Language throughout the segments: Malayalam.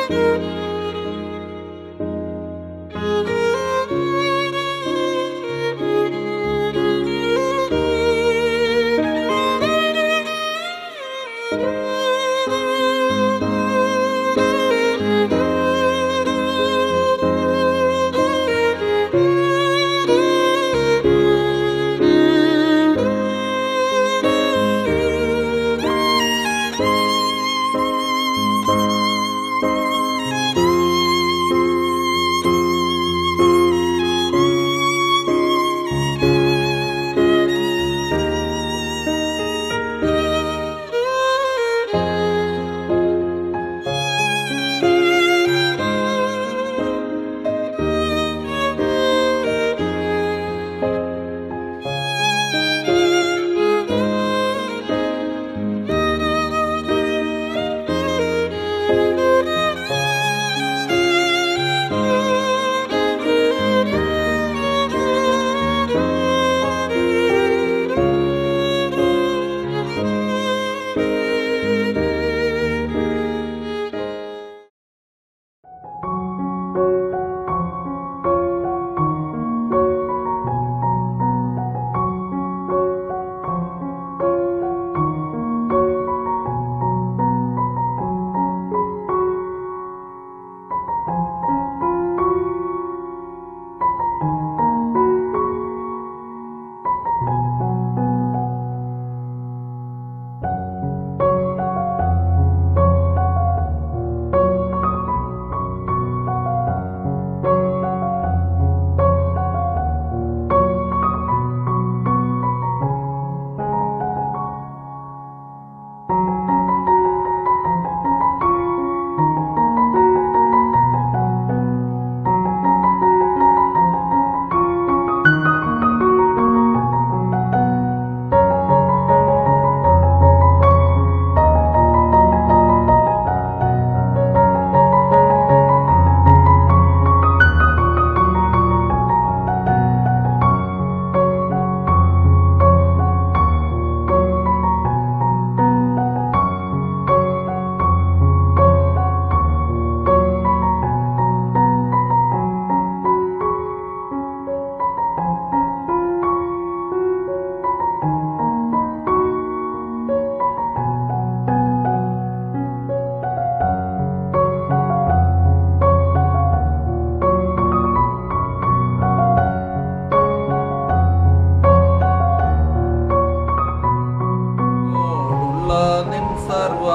ഓടുള്ള നിൻ സർവ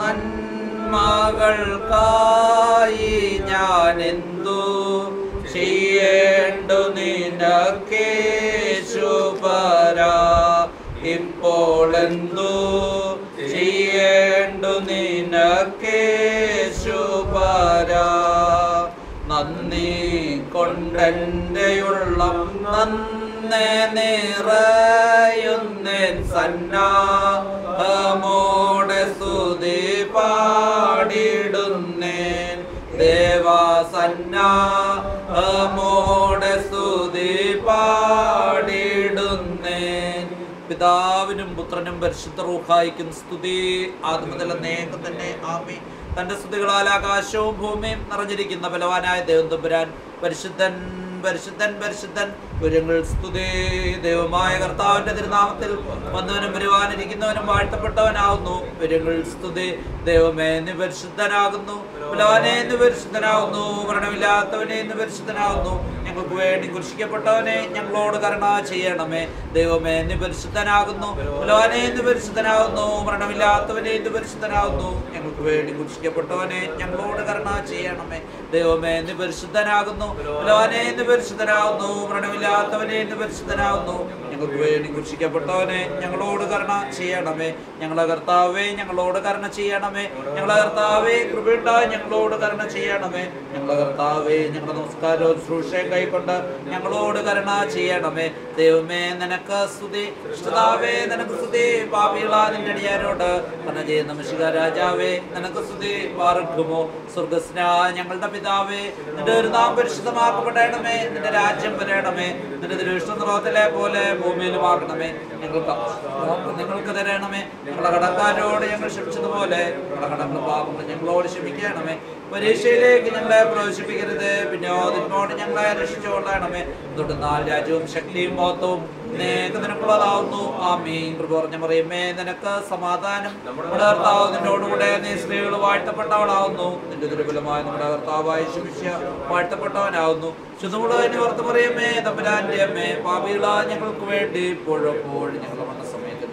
നന്മകൾക്കായി ഞാൻ എന്തു ചെയ്യേണ്ടു നിനക്കേശുപരാ ഇപ്പോൾ എന്തു ചെയ്യേണ്ടു നിനക്കേശുപരാ നന്ദി കൊണ്ടെൻ്റെ ഉള്ളം നന്നെ നിറയുന്നേൻ സന്നാഹമോടെ സ്തുതി പാടിടുന്നേൻ ദേവാസന്നാഹമോടെ സ്തുതി പാടിടുന്നേൻ പിതാവിനും പുത്രനും പരിശുദ്ധ റൂഹായിക്കും സ്തുതി ആദ്യം മുതൽ നേകം തന്നെ ആമി തന്റെ സ്തുതികളാൽ ആകാശവും ഭൂമിയും നിറഞ്ഞിരിക്കുന്ന ബലവാനായ ദൈവം തമ്പുരാൻ പരിശുദ്ധൻ പരിശുദ്ധൻ പരിശുദ്ധൻ പുരങ്ങൾ സ്തുതി ദൈവമായ കർത്താവിന്റെ തിരുനാമത്തിൽ വന്നവനും വരുവാനിരിക്കുന്നവനും വാഴ്ത്തപ്പെട്ടവനാകുന്നു പുരങ്ങൾ സ്തുതി ദൈവമേ നീ പരിശുദ്ധനാകുന്നു ബലവാനെ നീ പരിശുദ്ധനാകുന്നു മരണമില്ലാത്തവനെ നീ പരിശുദ്ധനാകുന്നു ഞങ്ങൾക്ക് വേണ്ടി കുരിശിക്കപ്പെട്ടവനെ ഞങ്ങളോട് കരുണ ചെയ്യണമേ ദൈവമേ നീ പരിശുദ്ധനാകുന്നു ബലവാനെ നീ പരിശുദ്ധനാകുന്നു മരണമില്ലാത്തവനെ നീ പരിശുദ്ധനാകുന്നു ഞങ്ങൾക്ക് വേണ്ടി കുരിശിക്കപ്പെട്ടവനെ ഞങ്ങളോട് കരുണ ചെയ്യണമേ ദൈവമേ നീ പരിശുദ്ധനാകുന്നു ബലവാനെ നീ പരിശുദ്ധനാകുന്നു മരണമില്ലാത്തവനെ നീ പരിശുദ്ധനാകുന്നു ഞങ്ങൾക്ക് വേണ്ടി കുരിശിക്കപ്പെട്ടവനെ ഞങ്ങളോട് കരുണ ചെയ്യണമേ ഞങ്ങളെ കർത്താവേ ഞങ്ങളോട് കരുണ ചെയ്യണമേ ഞങ്ങളെ കർത്താവേ കൃപയുണ്ടായി ഞങ്ങളോട് കരുണ ചെയ്യണമേ ഞങ്ങളെ കർത്താവേ ഞങ്ങളുടെ നമസ്കാരവും ശുശ്രൂഷയും കൈക്കൊണ്ട് ഞങ്ങളോട് കരുണ ചെയ്യണമേ ദൈവമേ നിനക്ക് സ്തുതി ഇഷ്ടതാവേ നിനക്ക് സ്തുതി പാപികളാ നിന്റെ അടിയാരോട് തന്നെ ചെയ്യുന്ന മിശിക രാജാവേ നിനക്ക് സ്തുതി പാർക്കുമോ സ്വർഗസ്ന ഞങ്ങളുടെ പിതാവേ നിന്റെ ഒരു നാം പരിശുദ്ധമാക്കപ്പെടണമേ നിന്റെ രാജ്യം വരണമേ നിന്റെ തിരുവിഷ്ണുറോത്തിലെ പോലെ ഭൂമിയിലും ആക്കണമേ ഞങ്ങൾക്ക് നിങ്ങൾക്ക് തരണമേ ഞങ്ങളുടെ കടക്കാരോട് ഞങ്ങൾ ക്ഷമിച്ചതുപോലെ ഞങ്ങളുടെ കടങ്ങൾ പാപങ്ങൾ ഞങ്ങളോട് ക്ഷമിക്കണമേ പരീക്ഷയിലേക്ക് ഞങ്ങളെ പ്രവേശിപ്പിക്കരുത് പിന്നെയോ നിന്നോട് ഞങ്ങളെ രക്ഷിച്ചുകൊള്ളണമേ തുടർന്നാൽ രാജ്യവും ശക്തിയും മഹത്വവും നിനക്ക് നിനക്കുള്ളതാവുന്നു ആമീൻ കൃപ പറഞ്ഞ പറയുമേ നിനക്ക് സമാധാനം നമ്മുടെ കർത്താവ് നിന്നോടുകൂടെ നീ സ്ത്രീകൾ വാഴ്ത്തപ്പെട്ടവളാവുന്നു നിന്റെ ദുർബലമായ നമ്മുടെ കർത്താവായ ശുഭിഷ്യ വാഴ്ത്തപ്പെട്ടവനാവുന്നു ശുദ്ധമുള്ളതിന് ഓർത്ത് പറയുമേ തമ്പുരാന്റെ അമ്മേ പാപികള ഞങ്ങൾക്ക് വേണ്ടി ഇപ്പോഴെപ്പോഴും ഞങ്ങളുടെ മരണസമയത്ത്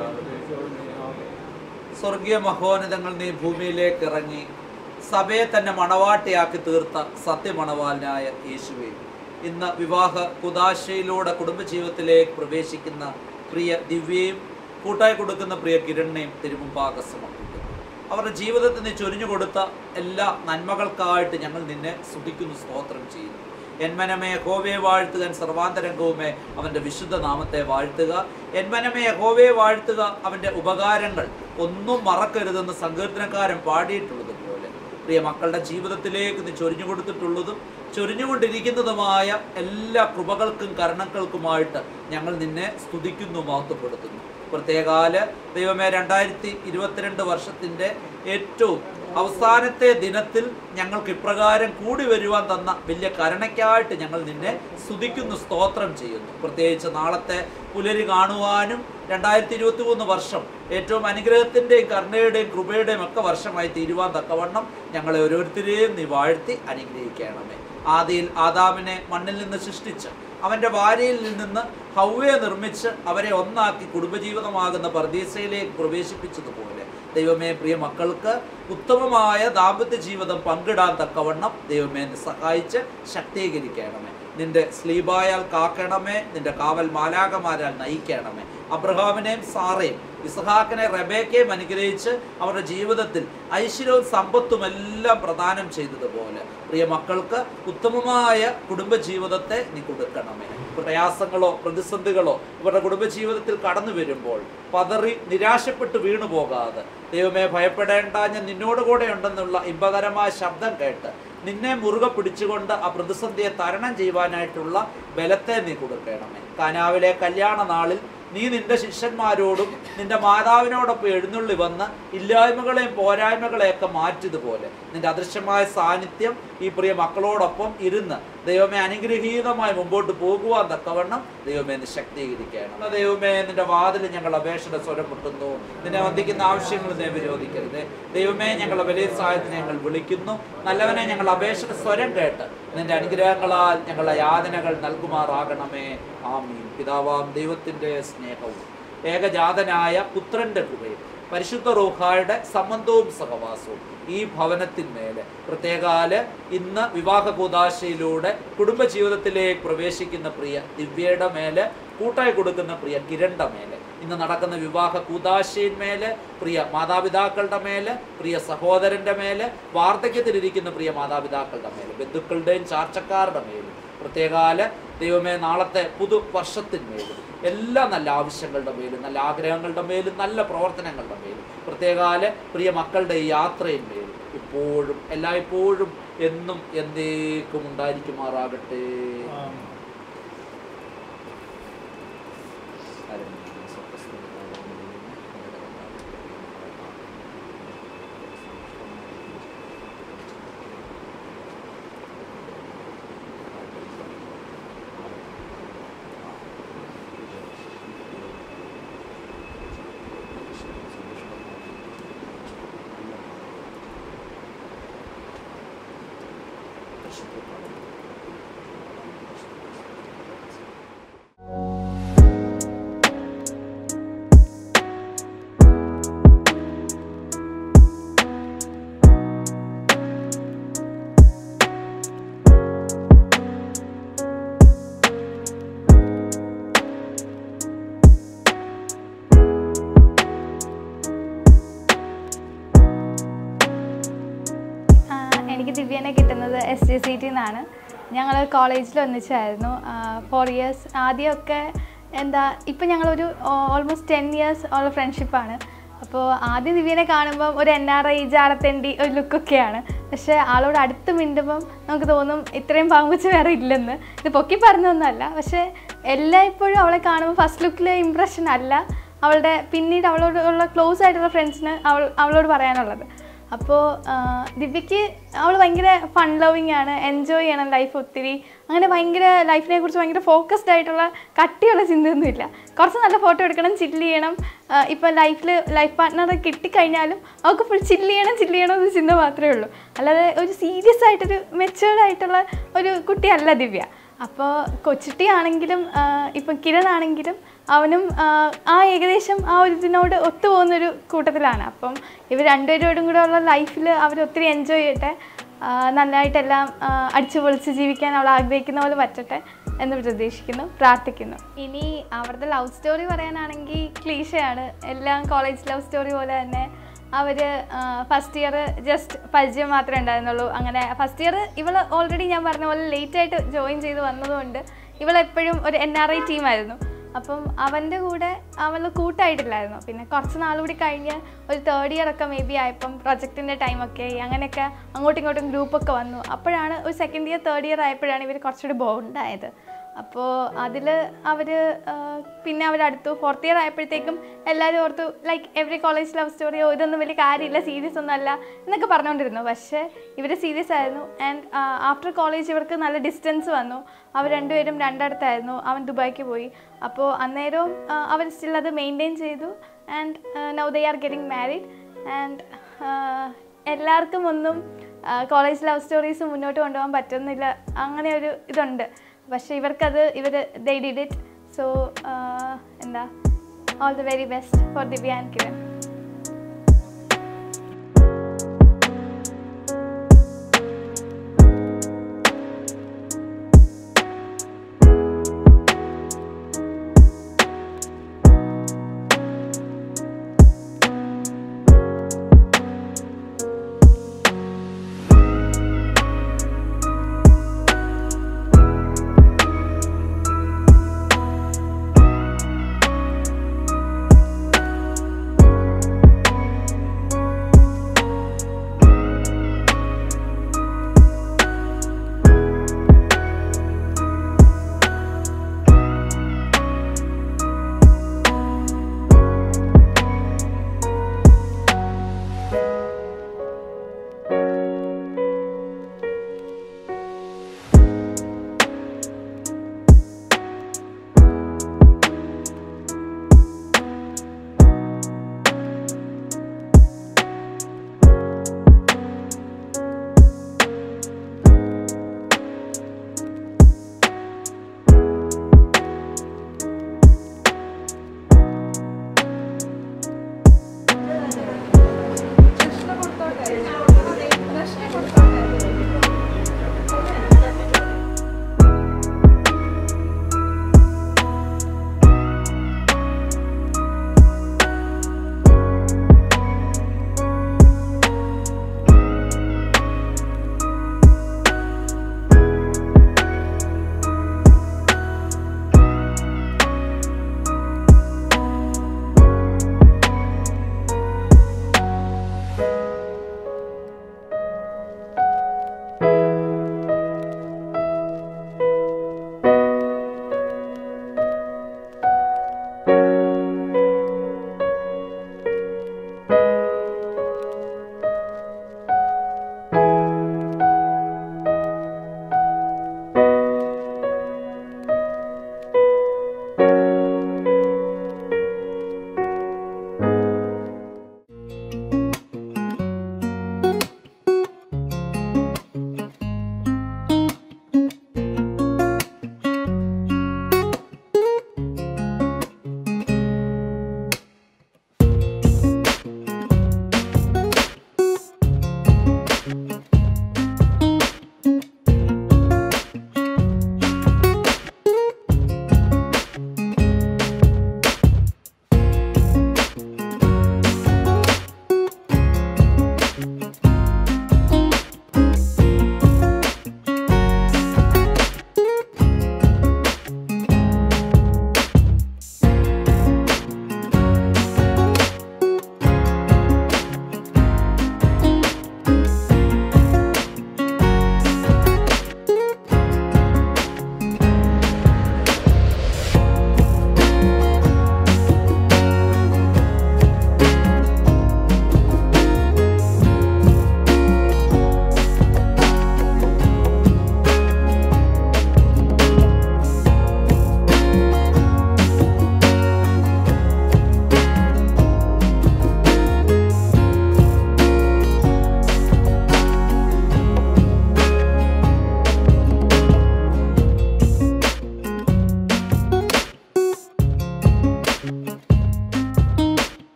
സ്വർഗീയ മഹോന്നതങ്ങൾ നീ ഭൂമിയിലേക്ക് ഇറങ്ങി സഭയെ തന്നെ മണവാട്ടിയാക്കി തീർത്ത സത്യമണവാലനായ യേശുവേ ഇന്ന് വിവാഹ കുദാശയിലൂടെ കുടുംബജീവിതത്തിലേക്ക് പ്രവേശിക്കുന്ന പ്രിയ ദിവ്യയും കൂട്ടായി കൊടുക്കുന്ന പ്രിയ കിരണിനെയും തിരുമുമ്പാകെ സമർപ്പിക്കുന്നു അവരുടെ ജീവിതത്തിൽ നീ ചൊരിഞ്ഞു കൊടുത്ത എല്ലാ നന്മകൾക്കായിട്ട് ഞങ്ങൾ നിന്നെ സ്തുതിക്കുന്നു സ്തോത്രം ചെയ്യുന്നു എന്മനമേ യഹോവയെ വാഴ്ത്തുക എൻ സർവാന്തരംഗവുമേ അവന്റെ വിശുദ്ധ നാമത്തെ വാഴ്ത്തുക എന്മനമേ യഹോവയെ വാഴ്ത്തുക അവന്റെ ഉപകാരങ്ങൾ ഒന്നും മറക്കരുതെന്ന് സങ്കീർത്തനക്കാരൻ പാടിയിട്ടുള്ളത് പോലെ പ്രിയ മക്കളുടെ ജീവിതത്തിലേക്ക് നീ ചൊരിഞ്ഞു കൊടുത്തിട്ടുള്ളതും ചൊരിഞ്ഞുകൊണ്ടിരിക്കുന്നതുമായ എല്ലാ കൃപകൾക്കും കരുണകൾക്കുമായിട്ട് ഞങ്ങൾ നിന്നെ സ്തുതിക്കുന്നു മഹത്വപ്പെടുത്തുന്നു പ്രത്യേകാല ദൈവമേ രണ്ടായിരത്തി ഇരുപത്തിരണ്ട് വർഷത്തിൻ്റെ ഏറ്റവും അവസാനത്തെ ദിനത്തിൽ ഞങ്ങൾക്ക് ഇപ്രകാരം കൂടി വരുവാൻ തന്ന വലിയ കരുണയ്ക്കായിട്ട് ഞങ്ങൾ നിന്നെ സ്തുതിക്കുന്നു സ്തോത്രം ചെയ്യുന്നു പ്രത്യേകിച്ച് നാളത്തെ പുലരി കാണുവാനും രണ്ടായിരത്തി ഇരുപത്തി മൂന്ന് വർഷം ഏറ്റവും അനുഗ്രഹത്തിൻ്റെയും കരുണയുടെയും കൃപയുടെയും ഒക്കെ വർഷമായി തീരുവാൻ തക്കവണ്ണം ഞങ്ങളെ ഓരോരുത്തരെയും നീ വാഴ്ത്തി അനുഗ്രഹിക്കണമേ ആദിയിൽ ആദാമിനെ മണ്ണിൽ നിന്ന് സൃഷ്ടിച്ച് അവൻ്റെ ഭാര്യയിൽ നിന്ന് ഹൗവയെ നിർമ്മിച്ച് അവരെ ഒന്നാക്കി കുടുംബജീവിതമാകുന്ന പർദീസയിലേക്ക് പ്രവേശിപ്പിച്ചതുപോലെ ദൈവമേ പ്രിയ മക്കൾക്ക് ഉത്തമമായ ദാമ്പത്യ ജീവിതം പങ്കിടാൻ തക്കവണ്ണം ദൈവമേ എന്നെ സഹായിച്ച് ശക്തീകരിക്കണമേ നിന്റെ സ്ലീബായാൽ കാക്കണമേ നിന്റെ കാവൽ മാലാകമാരാൽ നയിക്കണമേ അബ്രഹാമിനെയും സാറയും ഇസഹാക്കിനെ റബേക്കയും അനുഗ്രഹിച്ച് അവരുടെ ജീവിതത്തിൽ ഐശ്വര്യവും സമ്പത്തും എല്ലാം പ്രദാനം ചെയ്തതുപോലെ പ്രിയ മക്കൾക്ക് ഉത്തമമായ കുടുംബജീവിതത്തെ നീ കൊടുക്കണമേ പ്രയാസങ്ങളോ പ്രതിസന്ധികളോ ഇവരുടെ കുടുംബജീവിതത്തിൽ കടന്നു വരുമ്പോൾ പതറി നിരാശപ്പെട്ട് വീണു പോകാതെ ദൈവമേ ഭയപ്പെടേണ്ട ഞാൻ നിന്നോട് കൂടെ ഉണ്ടെന്നുള്ള ഇമ്പകരമായ ശബ്ദം കേട്ട് നിന്നെ മുറുകെ പിടിച്ചുകൊണ്ട് ആ പ്രതിസന്ധിയെ തരണം ചെയ്യുവാനായിട്ടുള്ള ബലത്തെ നീ കൊടുക്കണമേ കാനാവിലെ കല്യാണ നാളിൽ നീ നിന്റെ ശിഷ്യന്മാരോടും നിന്റെ മാതാവിനോടൊപ്പം എഴുന്നള്ളി വന്ന് ഇല്ലായ്മകളെയും പോരായ്മകളെയൊക്കെ മാറ്റിയതുപോലെ നിന്റെ അദൃശ്യമായ സാന്നിധ്യം ഈ പ്രിയ മക്കളോടൊപ്പം ഇരുന്ന് ദൈവമേ അനുഗ്രഹീതമായി മുമ്പോട്ട് പോകുവാൻ തക്കവണ്ണം ദൈവമേ നീ ശക്തീകരിക്കണം ദൈവമേ നിന്റെ വാതിൽ ഞങ്ങൾ അപേക്ഷയുടെ സ്വരം മുട്ടുന്നു നിന്നെ വന്ദിക്കുന്ന ആവശ്യങ്ങൾ നീ വിരോധിക്കരുത് ദൈവമേ ഞങ്ങളുടെ വലിയ സഹായത്തിന് ഞങ്ങൾ വിളിക്കുന്നു നല്ലവനെ ഞങ്ങൾ അപേക്ഷയുടെ സ്വരം കേട്ട് നിന്റെ അനുഗ്രഹങ്ങളാൽ ഞങ്ങളുടെ യാതനകൾ നൽകുമാറാകണമേ ആമീൻ പിതാവാം ദൈവത്തിന്റെ സ്നേഹവും ഏകജാതനായ പുത്രന്റെ കൃപയും പരിശുദ്ധ റൂഹായുടെ സംബന്ധവും സഹവാസവും ഈ ഭവനത്തിന്മേലെ പ്രത്യേകാല് ഇന്ന് വിവാഹ കൂതാശയിലൂടെ കുടുംബജീവിതത്തിലേക്ക് പ്രവേശിക്കുന്ന പ്രിയ ദിവ്യയുടെ മേലെ കൂട്ടായി കൊടുക്കുന്ന പ്രിയ കിരണ്ട മേലെ ഇന്ന് നടക്കുന്ന വിവാഹ കൂതാശയിന്മേലെ പ്രിയ മാതാപിതാക്കളുടെ മേലെ പ്രിയ സഹോദരന്റെ മേലെ വാർദ്ധക്യത്തിലിരിക്കുന്ന പ്രിയ മാതാപിതാക്കളുടെ മേലെ ബന്ധുക്കളുടെയും ചാർച്ചക്കാരുടെ മേലും പ്രത്യേകാല ദൈവമേ നാളത്തെ പുതു വർഷത്തിന്മേലും എല്ലാ നല്ല ആവശ്യങ്ങളുടെ മേലും നല്ല ആഗ്രഹങ്ങളുടെ മേലും നല്ല പ്രവർത്തനങ്ങളുടെ മേലും പ്രത്യേകാല പ്രിയ മക്കളുടെ ഈ യാത്രയിന്മേലും ഇപ്പോഴും എല്ലായ്പ്പോഴും എന്നും എന്നേക്കും ഉണ്ടായിരിക്കുമാറാകട്ടെ ആ, എനിക്ക് ദിവ്യനെ കിട്ടുന്നത് എസ് ജി സി ടി എന്നാണ് ഞങ്ങൾ കോളേജിൽ ഒന്നിച്ചായിരുന്നു ഫോർ ഇയേഴ്സ് ആദ്യമൊക്കെ എന്താ ഇപ്പം ഞങ്ങളൊരു ഓൾമോസ്റ്റ് ടെൻ ഇയേഴ്സ് ഉള്ള ഫ്രണ്ട്ഷിപ്പാണ് അപ്പോൾ ആദ്യം ദിവ്യനെ കാണുമ്പം ഒരു എൻ ആർ ഐ ജാടത്തേണ്ടി ഒരു ലുക്കൊക്കെയാണ് പക്ഷേ ആളോട് അടുത്ത് മിണ്ടുമ്പം നമുക്ക് തോന്നും ഇത്രയും പാമ്പുച്ച് വേറെ ഇല്ലെന്ന് ഇത് പൊക്കി പറഞ്ഞൊന്നുമല്ല പക്ഷേ എല്ലായ്പ്പോഴും അവളെ കാണുമ്പോൾ ഫസ്റ്റ് ലുക്കിൽ ഇമ്പ്രഷൻ അല്ല അവളുടെ പിന്നീട് അവളോട് ഉള്ള ക്ലോസ് ആയിട്ടുള്ള ഫ്രണ്ട്സിന് അവൾ അവളോട് പറയാനുള്ളത് അപ്പോൾ ദിവ്യയ്ക്ക് അവൾ ഭയങ്കര ഫൺ ലവിങ് ആണ് എൻജോയ് ചെയ്യണം ലൈഫ് ഒത്തിരി അങ്ങനെ ഭയങ്കര ലൈഫിനെ കുറിച്ച് ഭയങ്കര ഫോക്കസ്ഡ് ആയിട്ടുള്ള കട്ടിയുള്ള ചിന്തയൊന്നുമില്ല കുറച്ച് നല്ല ഫോട്ടോ എടുക്കണം ചില്ല് ചെയ്യണം ഇപ്പോൾ ലൈഫിൽ ലൈഫ് പാർട്ട്ണർ കിട്ടിക്കഴിഞ്ഞാലും അവൾക്ക് ഫുൾ ചില്ല് ചെയ്യണം ചില്ല് ചെയ്യണം എന്ന ചിന്ത മാത്രമേ ഉള്ളൂ അല്ലാതെ ഒരു സീരിയസ് ആയിട്ടൊരു മെച്ചുവേർഡ് ആയിട്ടുള്ള ഒരു കുട്ടിയല്ല ദിവ്യ അപ്പോൾ കൊച്ചുട്ടി ആണെങ്കിലും ഇപ്പം കിരൺ ആണെങ്കിലും അവനും ആ, ആ ഏകദേശം ആ ഒരു ഇതിനോട് ഒത്തുപോകുന്നൊരു കൂട്ടത്തിലാണ് അപ്പം ഇവർ രണ്ടുപേരോടും കൂടെ ഉള്ള ലൈഫിൽ അവർ ഒത്തിരി എൻജോയ് ചെയ്യട്ടെ ആ, നല്ലതായിട്ടെല്ലാം ആ, അടിച്ചു പൊളിച്ച് ജീവിക്കാൻ അവൾ ആഗ്രഹിക്കുന്ന പോലെ പറ്റട്ടെ എന്ന് പ്രതീക്ഷിക്കുന്നു പ്രാർത്ഥിക്കുന്നു ഇനി അവരുടെ ലവ് സ്റ്റോറി പറയാനാണെങ്കിൽ ക്ലീശയാണ് എല്ലാം കോളേജ് ലവ് സ്റ്റോറി പോലെ തന്നെ അവർ ഫസ്റ്റ് ഇയർ ജസ്റ്റ് പരിചയം മാത്രമേ ഉണ്ടായിരുന്നുള്ളൂ അങ്ങനെ ഫസ്റ്റ് ഇയർ ഇവൾ ഓൾറെഡി ഞാൻ പറഞ്ഞ പോലെ ലേറ്റ് ആയിട്ട് ജോയിൻ ചെയ്ത് വന്നതുകൊണ്ട് ഇവളെപ്പോഴും ഒരു എൻ ആർ ഐ ടീമായിരുന്നു അപ്പം അവൻ്റെ കൂടെ അവൾ കൂട്ടായിട്ടില്ലായിരുന്നു പിന്നെ കുറച്ച് നാളുകൂടി കഴിഞ്ഞ് ഒരു തേർഡ് ഇയർ ഒക്കെ മേ ബി ആയപ്പം പ്രൊജക്റ്റിൻ്റെ ടൈമൊക്കെ ആയി അങ്ങനെയൊക്കെ അങ്ങോട്ടും ഇങ്ങോട്ടും ഗ്രൂപ്പൊക്കെ വന്നു അപ്പോഴാണ് ഒരു സെക്കൻഡ് ഇയർ തേർഡ് ഇയർ ആയപ്പോഴാണ് ഇവർ കുറച്ചുകൂടി ബോണ്ടായത് അപ്പോൾ അതിൽ അവർ പിന്നെ അവരടുത്തു ഫോർത്ത് ഇയർ ആയപ്പോഴത്തേക്കും എല്ലാവരും ഓർത്തു ലൈക്ക് എവറി കോളേജ് ലവ് സ്റ്റോറിയോ ഇതൊന്നും വലിയ കാര്യമില്ല സീരിയസ് ഒന്നും അല്ല എന്നൊക്കെ പറഞ്ഞുകൊണ്ടിരുന്നു പക്ഷേ ഇവർ സീരിയസ് ആയിരുന്നു ആൻഡ് ആഫ്റ്റർ കോളേജ് ഇവർക്ക് നല്ല ഡിസ്റ്റൻസ് വന്നു അവർ രണ്ടുപേരും രണ്ടിടത്തായിരുന്നു അവൻ ദുബായിക്ക് പോയി അപ്പോൾ അന്നേരവും ആ, അവർ സ്റ്റിൽ അത് മെയിൻറ്റെയിൻ ചെയ്തു and now they are getting married and എല്ലാവർക്കും ഒന്നും കോളേജ് ലവ് സ്റ്റോറീസ് മുന്നോട്ട് കൊണ്ടുപോകാൻ പറ്റുന്നില്ല അങ്ങനെ ഒരു ഇതുണ്ട് പക്ഷേ ഇവർക്കത് ഇവർ ദേ ഡിഡ് ഇറ്റ് സോ എന്താ all the very best for Divya and Kiran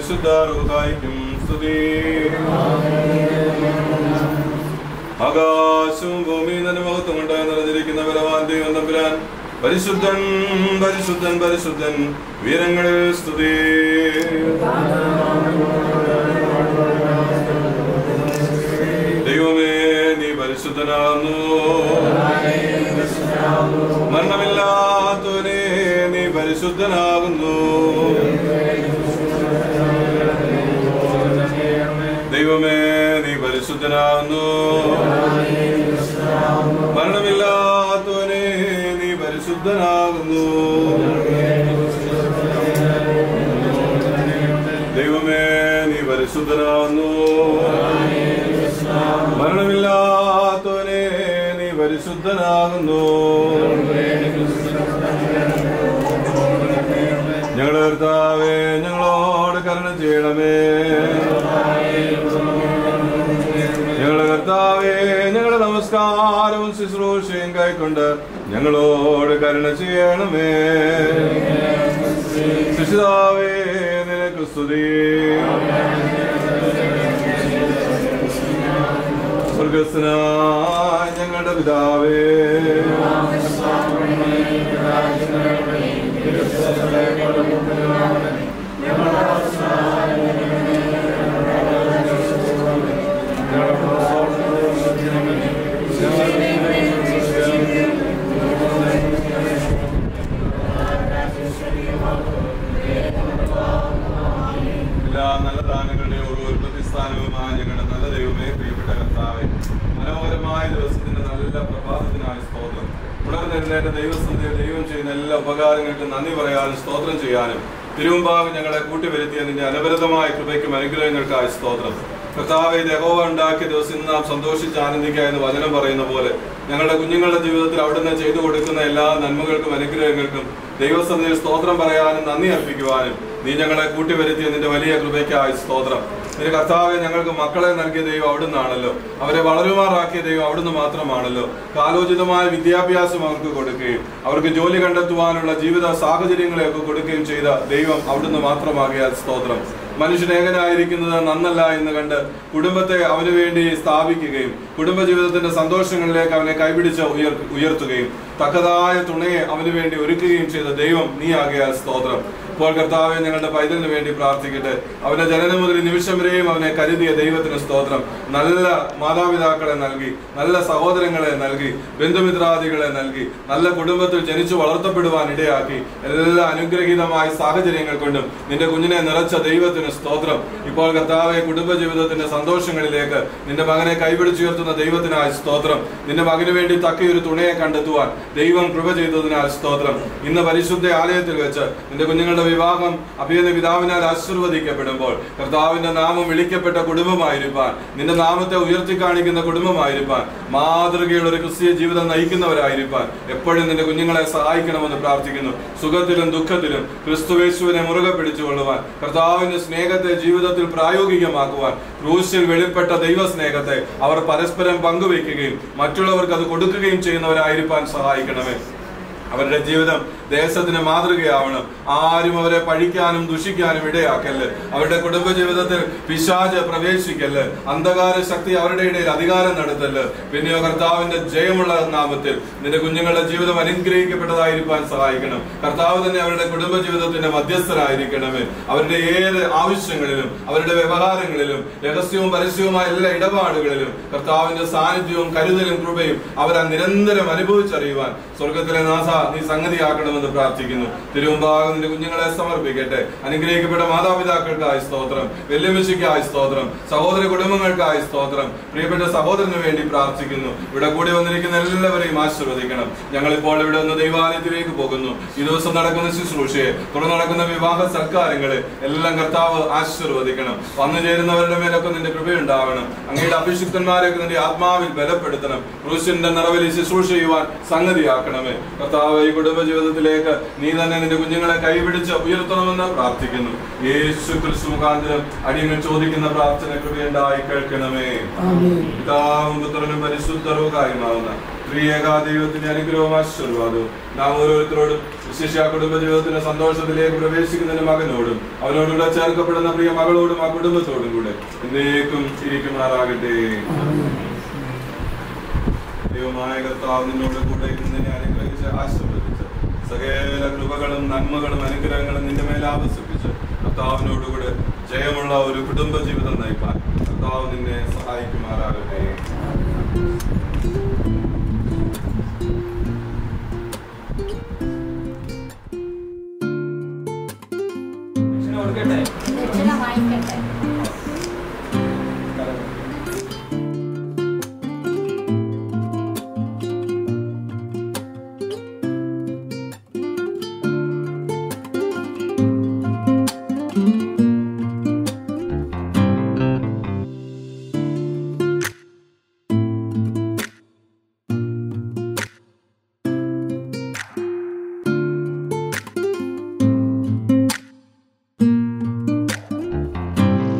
പരിശുദ്ധ റൂഹായിക്കും സ്തുതി ആകാശവും ഭൂമിയും തന്നെ മഹത്വം കൊണ്ട് നിറഞ്ഞിരിക്കുന്ന ബലവാൻ ദൈവം തമ്പുരാൻ പരിശുദ്ധൻ പരിശുദ്ധൻ പരിശുദ്ധൻ വീരങ്ങളിൽ സ്തുതി ദൈവമേ നീ പരിശുദ്ധനാകുന്നു മരണമില്ലാത്തവനെ നീ പരിശുദ്ധനാകുന്നു ദൈവമേ നീ പരിശുദ്ധനാകുന്നു മരണമില്ലാത്തവനെ നീ പരിശുദ്ധനാകുന്നു ദൈവമേ നീ പരിശുദ്ധനാകുന്നു മരണമില്ലാത്തവനെ നീ പരിശുദ്ധനാകുന്നു ഞങ്ങളുടെ കർത്താവേ ഞങ്ങളോട് കരുണ ചെയ്യണമേ ഞങ്ങളുടെ കർത്താവേ ഞങ്ങളുടെ നമസ്കാരവും ശുശ്രൂഷയും കൈക്കൊണ്ട് ഞങ്ങളോട് കരുണ ചെയ്യണമേ ശിശുതാവേ നിനക്ക് സ്തുതി സ്വർഗസ്നായ ഞങ്ങളുടെ പിതാവേ എല്ലാ നല്ല ദാനങ്ങളുടെ ഓരോ പ്രതിസ്ഥാനവുമായ ഞങ്ങളുടെ നല്ല ദൈവമേ പ്രിയപ്പെട്ട കർത്താവേ മനോഹരമായ ദിവസത്തിന്റെ നല്ല പ്രഭാതത്തിനായ സ്തോത്രം ഉണർന്നെഴുന്നേറ്റ ദൈവസന്ധ്യ ദൈവം ചെയ്യുന്ന എല്ലാ ഉപകാരങ്ങൾക്കും നന്ദി പറയാനും സ്തോത്രം ചെയ്യാനും തിരുമുമ്പാകെ ഞങ്ങളെ കൂട്ടിവരുത്തിയ നിന്റെ അനവരതമായ കൃപയ്ക്കും അനുഗ്രഹങ്ങൾക്കായ സ്തോത്രം കർത്താവെ യഹോവ ഉണ്ടാക്കിയ ദിവസം നാം സന്തോഷിച്ച് ആനന്ദിക്കുക എന്ന് വചനം പറയുന്ന പോലെ ഞങ്ങളുടെ കുഞ്ഞുങ്ങളുടെ ജീവിതത്തിൽ അവിടുന്ന് ചെയ്തു കൊടുക്കുന്ന എല്ലാ നന്മകൾക്കും അനുഗ്രഹങ്ങൾക്കും ദൈവസന്ധിയിൽ സ്തോത്രം പറയാനും നന്ദി അർപ്പിക്കുവാനും നീ ഞങ്ങളെ കൂട്ടിവരുത്തിയ നിന്റെ വലിയ കൃപയ്ക്കായി സ്തോത്രം നിന്റെ കർത്താവെ ഞങ്ങൾക്ക് മക്കളെ നൽകിയ ദൈവം അവിടുന്നാണല്ലോ അവരെ വളരുമാറാക്കിയ ദൈവം അവിടുന്ന് മാത്രമാണല്ലോ കാലോചിതമായ വിദ്യാഭ്യാസം അവർക്ക് കൊടുക്കുകയും അവർക്ക് ജോലി കണ്ടെത്തുവാനുള്ള ജീവിത സാഹചര്യങ്ങളെയൊക്കെ കൊടുക്കുകയും ചെയ്ത ദൈവം അവിടുന്ന് മാത്രമാകിയാൽ സ്തോത്രം മനുഷ്യൻ ഏകനായിരിക്കുന്നത് നന്നല്ല എന്ന് കണ്ട് കുടുംബത്തെ അവന് വേണ്ടി സ്ഥാപിക്കുകയും കുടുംബജീവിതത്തിന്റെ സന്തോഷങ്ങളിലേക്ക് അവനെ കൈപിടിച്ച് ഉയർ ഉയർത്തുകയും തക്കതായ തുണയെ അവന് വേണ്ടി ഒരുക്കുകയും ചെയ്ത ദൈവം നീ ആകിയാൽ സ്തോത്രം ഇപ്പോൾ കർത്താവെ ഞങ്ങളുടെ പൈതലിന് വേണ്ടി പ്രാർത്ഥിക്കട്ടെ അവന്റെ ജനനം മുതൽ ഈ നിമിഷം വരെയും അവനെ കരുതിയ ദൈവത്തിന് സ്തോത്രം നല്ല മാതാപിതാക്കളെ നൽകി നല്ല സഹോദരങ്ങളെ നൽകി ബന്ധുമിത്രാദികളെ നൽകി നല്ല കുടുംബത്തിൽ ജനിച്ചു വളർത്തപ്പെടുവാൻ ഇടയാക്കി എല്ലാ അനുഗ്രഹീതമായ സാഹചര്യങ്ങൾ കൊണ്ടും നിന്റെ കുഞ്ഞിനെ നിറച്ച ദൈവത്തിന് സ്തോത്രം ഇപ്പോൾ കർത്താവെ കുടുംബജീവിതത്തിന്റെ സന്തോഷങ്ങളിലേക്ക് നിന്റെ മകനെ കൈപിടിച്ചുയർത്തുന്ന ദൈവത്തിനായ സ്തോത്രം നിന്റെ മകന് വേണ്ടി തക്കയൊരു തുണയെ കണ്ടെത്തുവാൻ ദൈവം കൃപ ചെയ്തതിനാൽ സ്തോത്രം ഇന്ന് പരിശുദ്ധ ആലയത്തിൽ വെച്ച് നിന്റെ കുഞ്ഞുങ്ങളുടെ വിവാഹം അഭിയന്ന പിതാവിനാൽ ആശീർവദിക്കപ്പെടുമ്പോൾ കർത്താവിന്റെ നാമം വിളിക്കപ്പെട്ട കുടുംബമായിരിക്കാൻ നിന്റെ നാമത്തെ ഉയർത്തി കാണിക്കുന്ന കുടുംബമായിരിക്കാൻ മാതൃകയുള്ള ഒരു ക്രിസ്തീയ ജീവിതം നയിക്കുന്നവരായിരിക്കാൻ എപ്പോഴും നിന്റെ കുഞ്ഞുങ്ങളെ സഹായിക്കണമെന്ന് പ്രാർത്ഥിക്കുന്നു സുഖത്തിലും ദുഃഖത്തിലും ക്രിസ്തുവേശുവിനെ മുറുകെ പിടിച്ചുകൊള്ളുവാൻ കർത്താവിന്റെ സ്നേഹത്തെ ജീവിതത്തിൽ പ്രായോഗികമാക്കുവാൻ ക്രൂശിൽ വെളിപ്പെട്ട ദൈവസ്നേഹത്തെ അവർ പരസ്പരം പങ്കുവയ്ക്കുകയും മറ്റുള്ളവർക്ക് അത് കൊടുക്കുകയും ചെയ്യുന്നവരായിരിക്കാൻ സഹായിക്കണമേ അവരുടെ ജീവിതം ദേശത്തിന് മാതൃകയാവണം ആരും അവരെ പഴിക്കാനും ദുഷിക്കാനും ഇടയാക്കല്ല് അവരുടെ കുടുംബ ജീവിതത്തിൽ പിശാച് പ്രവേശിക്കല്ല് അന്ധകാര ശക്തി അവരുടെ ഇടയിൽ അധികാരം നടത്തല്ല് പിന്നെയോ കർത്താവിന്റെ ജയമുള്ള നാമത്തിൽ നിന്റെ കുഞ്ഞുങ്ങളുടെ ജീവിതം അനുഗ്രഹിക്കപ്പെട്ടതായിരിക്കാൻ സഹായിക്കണം കർത്താവ് തന്നെ അവരുടെ കുടുംബ ജീവിതത്തിന്റെ മധ്യസ്ഥരായിരിക്കണമേ അവരുടെ ഏത് ആവശ്യങ്ങളിലും അവരുടെ വ്യവഹാരങ്ങളിലും രഹസ്യവും പരസ്യവുമായ എല്ലാ ഇടപാടുകളിലും കർത്താവിന്റെ സാന്നിധ്യവും കരുതലും കൃപയും അവർ നിരന്തരം അനുഭവിച്ചറിയുവാൻ സ്വർഗത്തിലെ നാഥ നീ സംഗതിയാക്കണമെന്ന് പ്രാർത്ഥിക്കുന്നു തിരുവമ്പാകം നിന്റെ കുഞ്ഞുങ്ങളെ സമർപ്പിക്കട്ടെ അനുഗ്രഹിക്കപ്പെട്ട മാതാപിതാക്കൾക്കായി സ്തോത്രം വെല്ലുവിളിക്കായി സ്തോത്രം സഹോദര കുടുംബങ്ങൾക്കായി സ്തോത്രം പ്രിയപ്പെട്ട സഹോദരന് വേണ്ടി പ്രാർത്ഥിക്കുന്നു ഇവിടെ കൂടി വന്നിരിക്കുന്ന എല്ലാവരെയും ആശീർവദിക്കണം ഞങ്ങൾ ഇപ്പോൾ ഇവിടെ നിന്ന് ദൈവാലയത്തിലേക്ക് പോകുന്നു ഈ ദിവസം നടക്കുന്ന ശുശ്രൂഷയെ തുടർന്ന് നടക്കുന്ന വിവാഹ സൽക്കാരങ്ങളെ എല്ലാം കർത്താവ് ആശീർവദിക്കണം വന്നു ചേരുന്നവരുടെ മേലൊക്കെ നിന്റെ കൃപയുണ്ടാവണം അങ്ങയുടെ അഭിഷിക്തന്മാരെയൊക്കെ നിന്റെ ആത്മാവിൽ ബലപ്പെടുത്തണം ക്രൂശിന്റെ നിറവിൽ ഈ ശുശ്രൂഷ ചെയ്യുവാൻ സംഗതിയാക്കണമേ കർത്താവ് ഈ കുടുംബ ജീവിതത്തിലേക്ക് നീ തന്നെ നിന്റെ കുഞ്ഞുങ്ങളെ കൈപിടിച്ച് ഉയർത്തണമെന്ന് പ്രാർത്ഥിക്കുന്നു യേശു ക്രിസ്തു മുഖാന്തരം അടിയങ്ങൾ ചോദിക്കുന്ന പ്രാർത്ഥന കൃപയുണ്ടായി കേൾക്കണമേ പിതാവും പുത്രനും പരിശുദ്ധവും കാര്യമാവുന്ന ത്രിയേക ദൈവത്തിന്റെ അനുഗ്രഹവും ആശീർവാദവും നാം ഓരോരുത്തരോടും വിശേഷ കുടുംബ ജീവിതത്തിന്റെ സന്തോഷത്തിലേക്ക് പ്രവേശിക്കുന്നതിന് മകനോടും അവനോടുകൂടെ ചേർക്കപ്പെടുന്ന പ്രിയ മകളോടും ആ കുടുംബത്തോടും കൂടെ എന്നേക്കും ഇരിക്കുമാറാകട്ടെ ദൈവമായ കർത്താവ് നിന്നോട് കൂടെ നിന്നെ അനുഗ്രഹിച്ച് ആശീർവദിച്ച് സകല കൃപകളും നന്മകളും അനുഗ്രഹങ്ങളും നിന്റെ മേൽ ആവസിപ്പിച്ച് കർത്താവിനോടുകൂടെ ജയമുള്ള ഒരു കുടുംബ ജീവിതം നയിക്കാൻ കർത്താവ് നിന്നെ സഹായിക്കുമാറാകട്ടെ ദക്ഷിണ വാങ്ങിക്കട്ടെ ും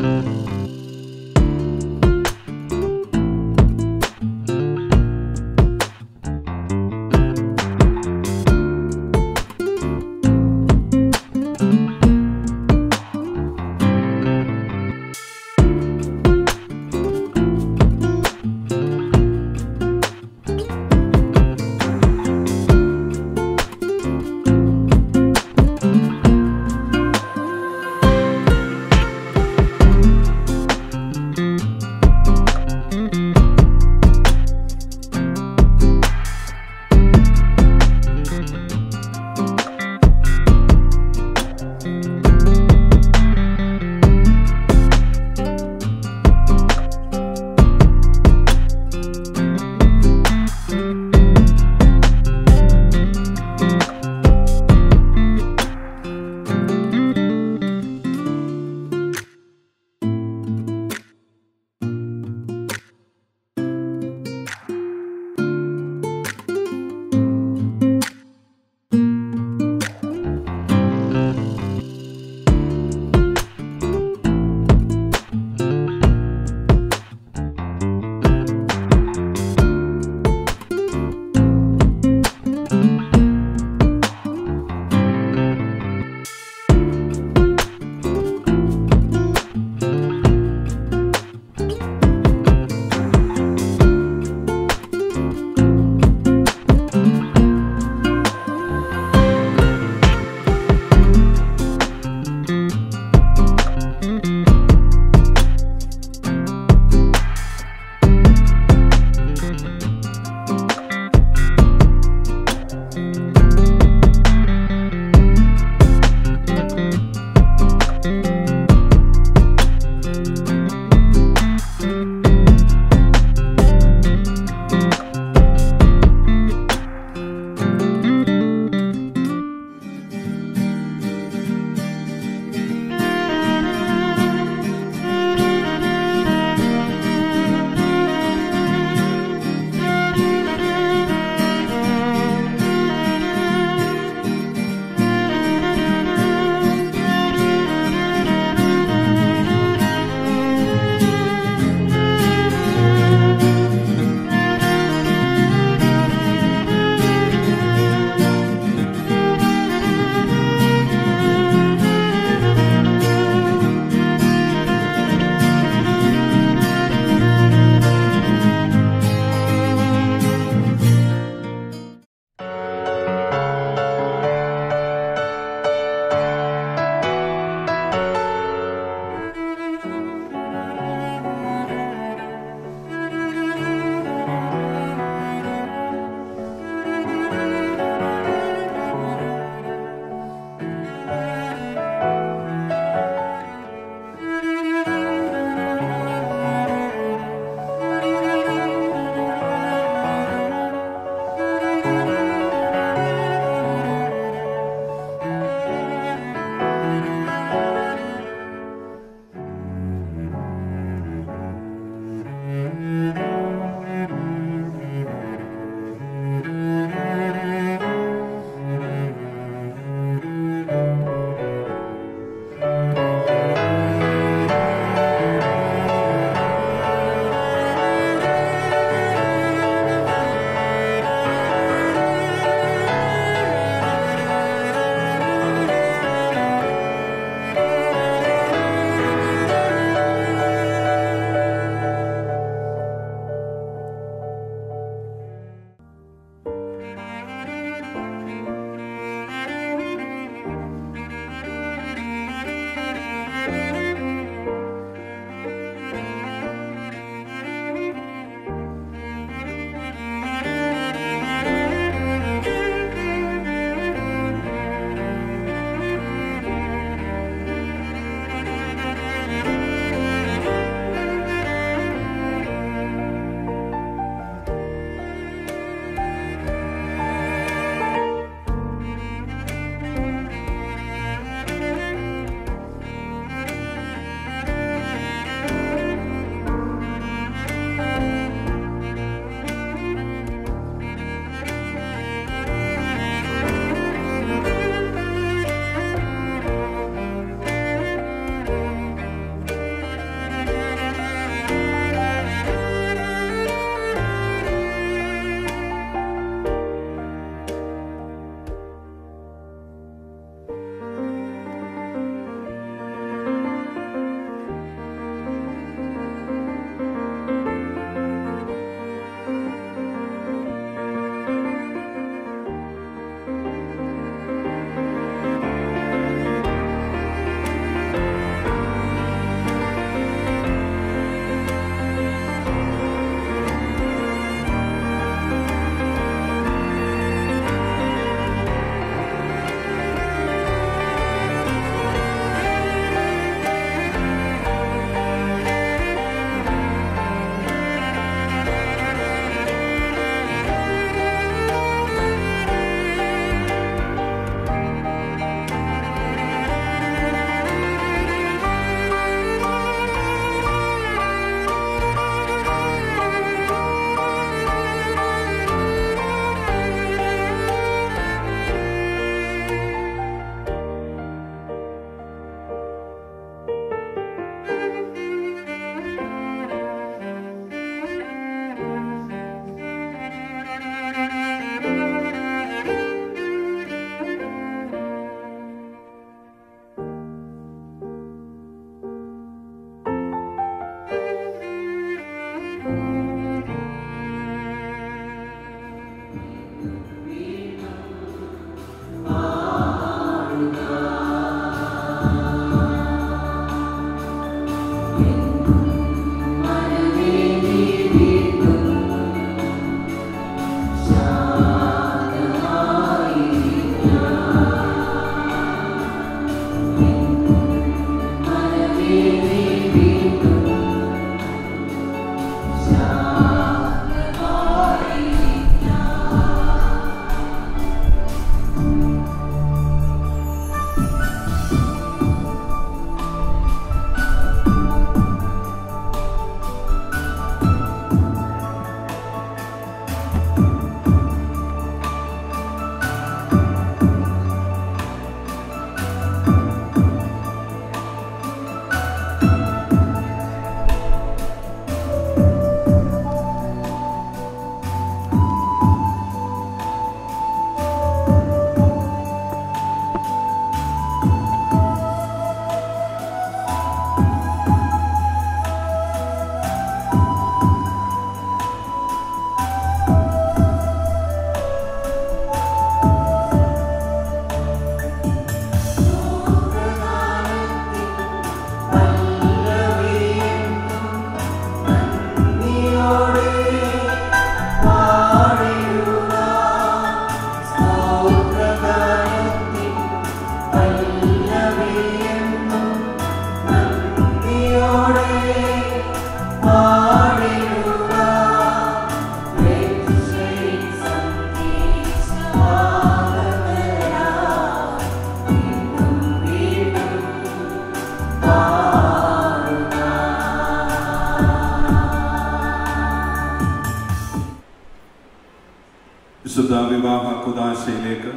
വിശുദ്ധ വിവാഹ കുദാശയിലേക്ക്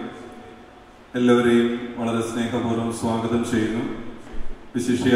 എല്ലാവരെയും വളരെ സ്നേഹപൂർവ്വം സ്വാഗതം ചെയ്യുന്നു വിശിഷ്യ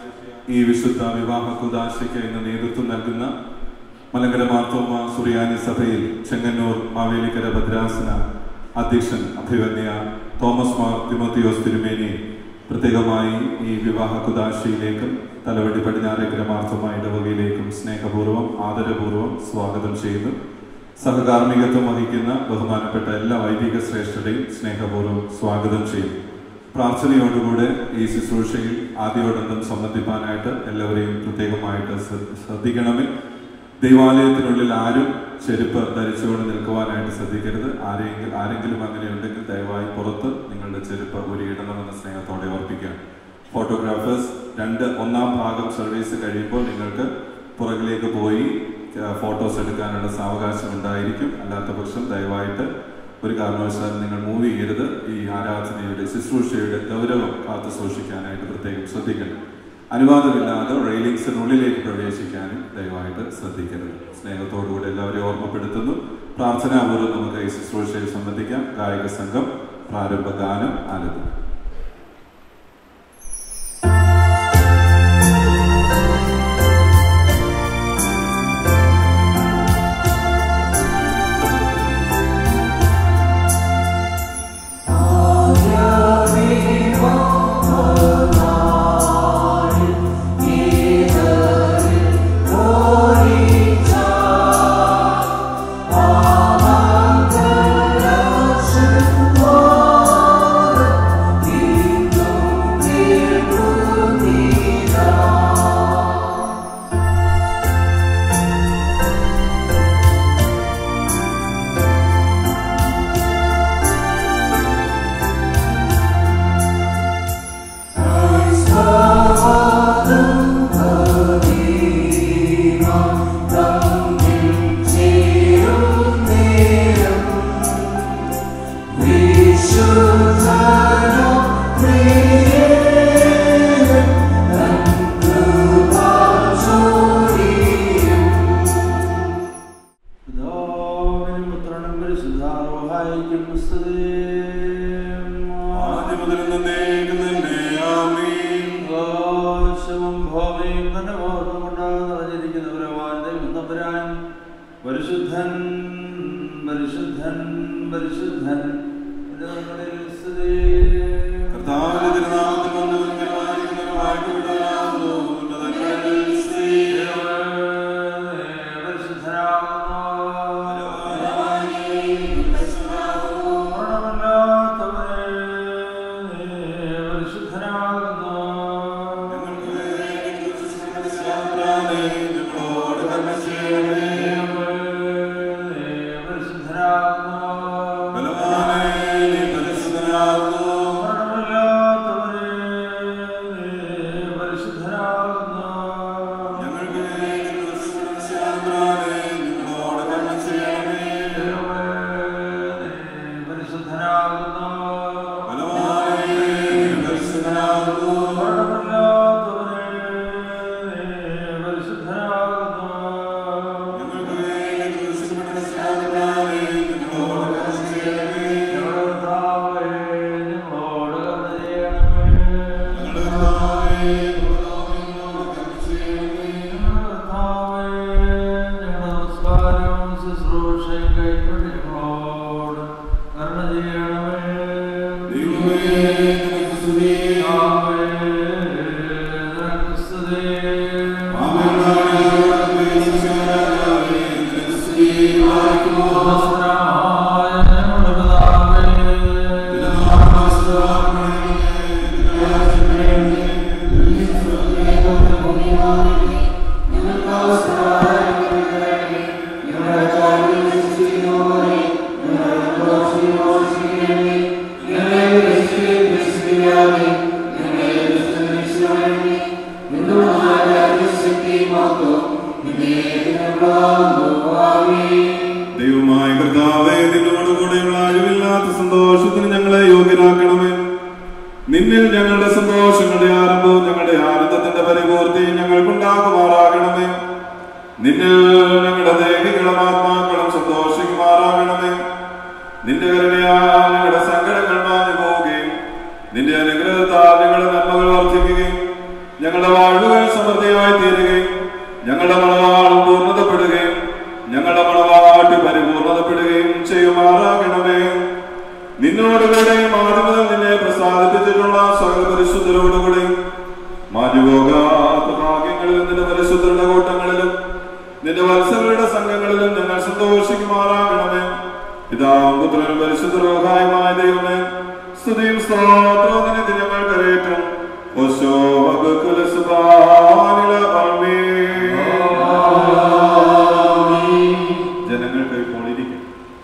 ഈ വിശുദ്ധ വിവാഹ കുദാശയ്ക്ക് ഇന്ന് നേതൃത്വം നൽകുന്ന മലങ്കര മാർത്തോമ സുറിയാനി സഭയിൽ ചെങ്ങന്നൂർ മാവേലിക്കര ഭദ്രാസന അധ്യക്ഷൻ അഭിവന്യ തോമസ് മാർ തിമോത്തിയോസ് തിരുമേനി പ്രത്യേകമായി ഈ വിവാഹ കുദാശയിലേക്കും തലവടി പടിഞ്ഞാറേക്കര മാർത്തോമ ഇടവകയിലേക്കും സ്നേഹപൂർവ്വം ആദരപൂർവ്വം സ്വാഗതം ചെയ്യുന്നു സഹകാർമ്മികത്വം വഹിക്കുന്ന ബഹുമാനപ്പെട്ട എല്ലാ വൈദിക ശ്രേഷ്ഠരെയും സ്നേഹപൂർവ്വം സ്വാഗതം ചെയ്യും പ്രാർത്ഥനയോടുകൂടെ ഈ ശുശ്രൂഷയിൽ ആദ്യോടന്തം സംബന്ധിപ്പാനായിട്ട് എല്ലാവരെയും പ്രത്യേകമായിട്ട് ശ്ര- ശ്രദ്ധിക്കണമേ ദൈവാലയത്തിനുള്ളിൽ ആരും ചെരുപ്പ് ധരിച്ചുകൊണ്ട് നിൽക്കുവാനായിട്ട് ശ്രദ്ധിക്കരുത് ആരെങ്കിലും ആരെങ്കിലും അങ്ങനെ ഉണ്ടെങ്കിൽ ദയവായി പുറത്ത് നിങ്ങളുടെ ചെരുപ്പ് ഊരിയിടണമെന്ന സ്നേഹത്തോടെ ഓർപ്പിക്കാം ഫോട്ടോഗ്രാഫേഴ്സ് രണ്ട് ഒന്നാം ഭാഗം സർവീസ് കഴിയുമ്പോൾ നിങ്ങൾക്ക് പുറകിലേക്ക് പോയി ആ, ഫോട്ടോസ് എടുക്കാനുള്ള സാവകാശം ഉണ്ടായിരിക്കും അല്ലാത്ത പക്ഷം ദയവായിട്ട് ഒരു കാരണവശാലും നിങ്ങൾ മൂവ് ചെയ്യരുത് ഈ ആരാധനയുടെ ശുശ്രൂഷയുടെ ഗൗരവം കാത്തു സൂക്ഷിക്കാനായിട്ട് പ്രത്യേകം ശ്രദ്ധിക്കണം അനുവാദമില്ലാതെ റെയിലിംഗ്സിനുള്ളിലേക്ക് പ്രവേശിക്കാനും ദയവായിട്ട് ശ്രദ്ധിക്കരുത് സ്നേഹത്തോടുകൂടി എല്ലാവരെയും ഓർമ്മപ്പെടുത്തുന്നു പ്രാർത്ഥനാപൂർവ്വം നമുക്ക് ഈ ശുശ്രൂഷയിൽ സംബന്ധിക്കാം ഗായക സംഘം പ്രാരംഭ ഗാനം ആലപിക്കും Oh ദൈവമായ കർത്താവേ നിന്നോടുകൂടെയുള്ള അഴിവില്ലാത്ത സന്തോഷത്തിന് ഞങ്ങളെ യോഗ്യരാക്കണമേ നിന്നിൽ ഞങ്ങളുടെ സന്തോഷങ്ങളുടെ ആരംഭവും ഞങ്ങളുടെ ആനന്ദത്തിന്റെ പരിപൂർത്തിയും ഞങ്ങൾക്കുണ്ടാകുമാറാകണമേ നിന്നിൽ ഞങ്ങളുടെ ദേഹികളും ആത്മാക്കളും സന്തോഷിക്കുമാറാകണമേ നിന്റെ കരുണയാൽ ഞങ്ങളുടെ സങ്കടങ്ങൾ മാഞ്ഞു പോവുകയും നിന്റെ അനുഗ്രഹത്താൽ ഞങ്ങളുടെ നന്മകൾ വർദ്ധിക്കുകയും ഞങ്ങളുടെ വാഴ്വുകൾ സമൃദ്ധിയായി തീരുകയും ഞങ്ങളുടെ മണവാളം പൂർണ്ണതപ്പെടുകയും ഞങ്ങളുടെ മണവാട്ടി പരിപൂർണതപ്പെടുകയും ചെയ്യുമാറാകണമേ നിന്നോടുകൂടെയും ആദ്യം മുതൽ നിന്നെ പ്രസാദിപ്പിച്ചിട്ടുള്ള സകല പരിശുദ്ധരോടുകൂടി മാഞ്ഞുപോകാത്ത ഭാഗ്യങ്ങളിലും നിന്റെ പരിശുദ്ധരുടെ കൂട്ടങ്ങളിലും നിന്റെ വത്സരയുടെ സംഘങ്ങളിലും ഞങ്ങൾ സന്തോഷിക്കുമാറാകണമേ പിതാവും പുത്രനും പരിശുദ്ധരോഹായുമായ ദൈവമേ സ്തുതിയും സ്തോത്രവും നിനക്ക് ഞങ്ങൾ കരയേറ്റും ഓശോ വകുല സുബാനില ജനങ്ങൾക്ക് ഇപ്പോൾ ഇരിക്കും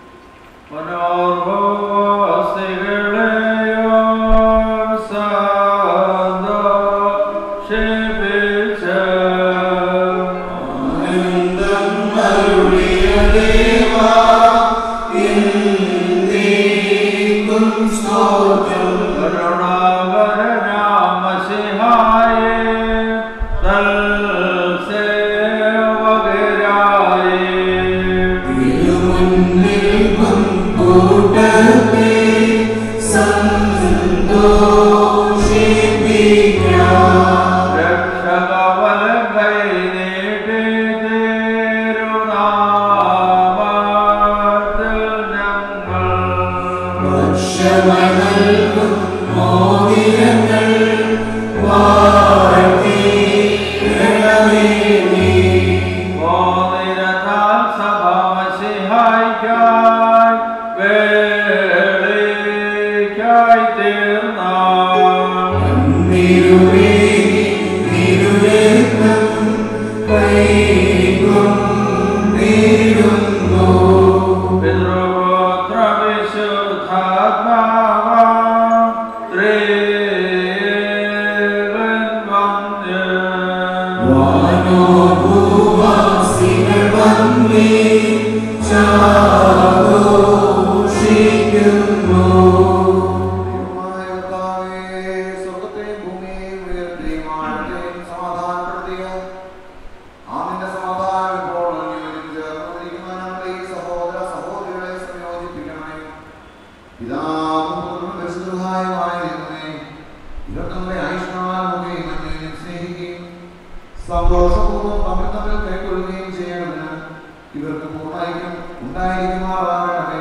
സന്തോഷപൂർവ്വം തമ്മിൽ തമ്മിൽ കൈക്കൊള്ളുകയും ചെയ്യണമെന്ന് ഇവർക്ക് പൂർണ്ണായിരിക്കും ഉണ്ടായിരിക്കുമാറാകണമേ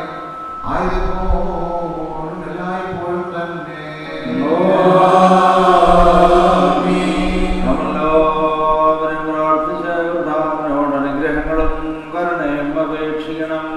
ആയതിപ്പോഴും എല്ലായ്പ്പോഴും തന്നെ അനുഗ്രഹങ്ങളും കരുണയും അപേക്ഷിക്കണം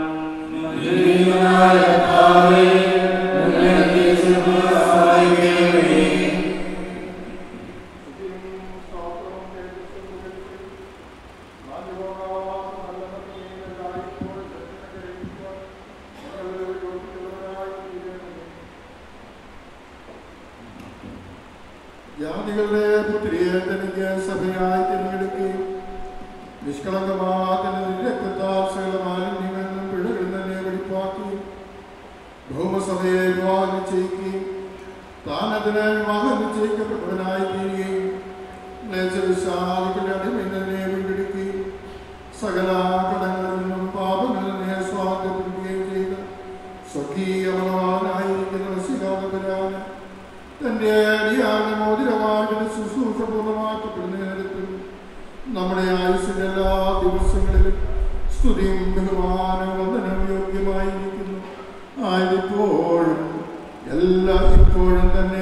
ജാതികളുടെ പുത്രിയെ തനിക്ക് സഭയായി തിരഞ്ഞെടുക്കുകയും നിഷ്കളങ്കമാക്കുന്ന രക്തത്താൽ സകല മാലിന്യങ്ങളിൽ നിന്നും പിഴകളിൽ തന്നെ വെളിപ്പാക്കി ഭൗമസഭയെ വിവാഹം നിശ്ചയിക്കുകയും താൻ അതിന് വിവാഹം നിശ്ചയിക്കപ്പെട്ടവനായി തീരുകയും മ്ലേച്ഛവിശ്വാസികളുടെ അടിമയിൽ തന്നെ വീണ്ടെടുക്കുകയും സകല കടങ്ങളിൽ നിന്നും പാപങ്ങളിൽ നിന്നെ സ്വാതന്ത്ര്യപ്പെടുകയും ചെയ്ത് സ്വകീയ മനവാനായിരിക്കുന്ന ശിഖാതപരാന് തന്റെ അടിയാറിന്റെ മോതിരവാരുടെ ശുശ്രൂഷ പൂർണ്ണമാക്കപ്പെടുന്ന നേരത്തിൽ നമ്മുടെ ആയുസ്സിന്റെ എല്ലാ ദിവസങ്ങളിലും സ്തുതിയും ബഹുമാനവും വന്ദനവും യോഗ്യമായിരിക്കുന്നു ആയതിപ്പോഴും എല്ലാം ഇപ്പോഴും തന്നെ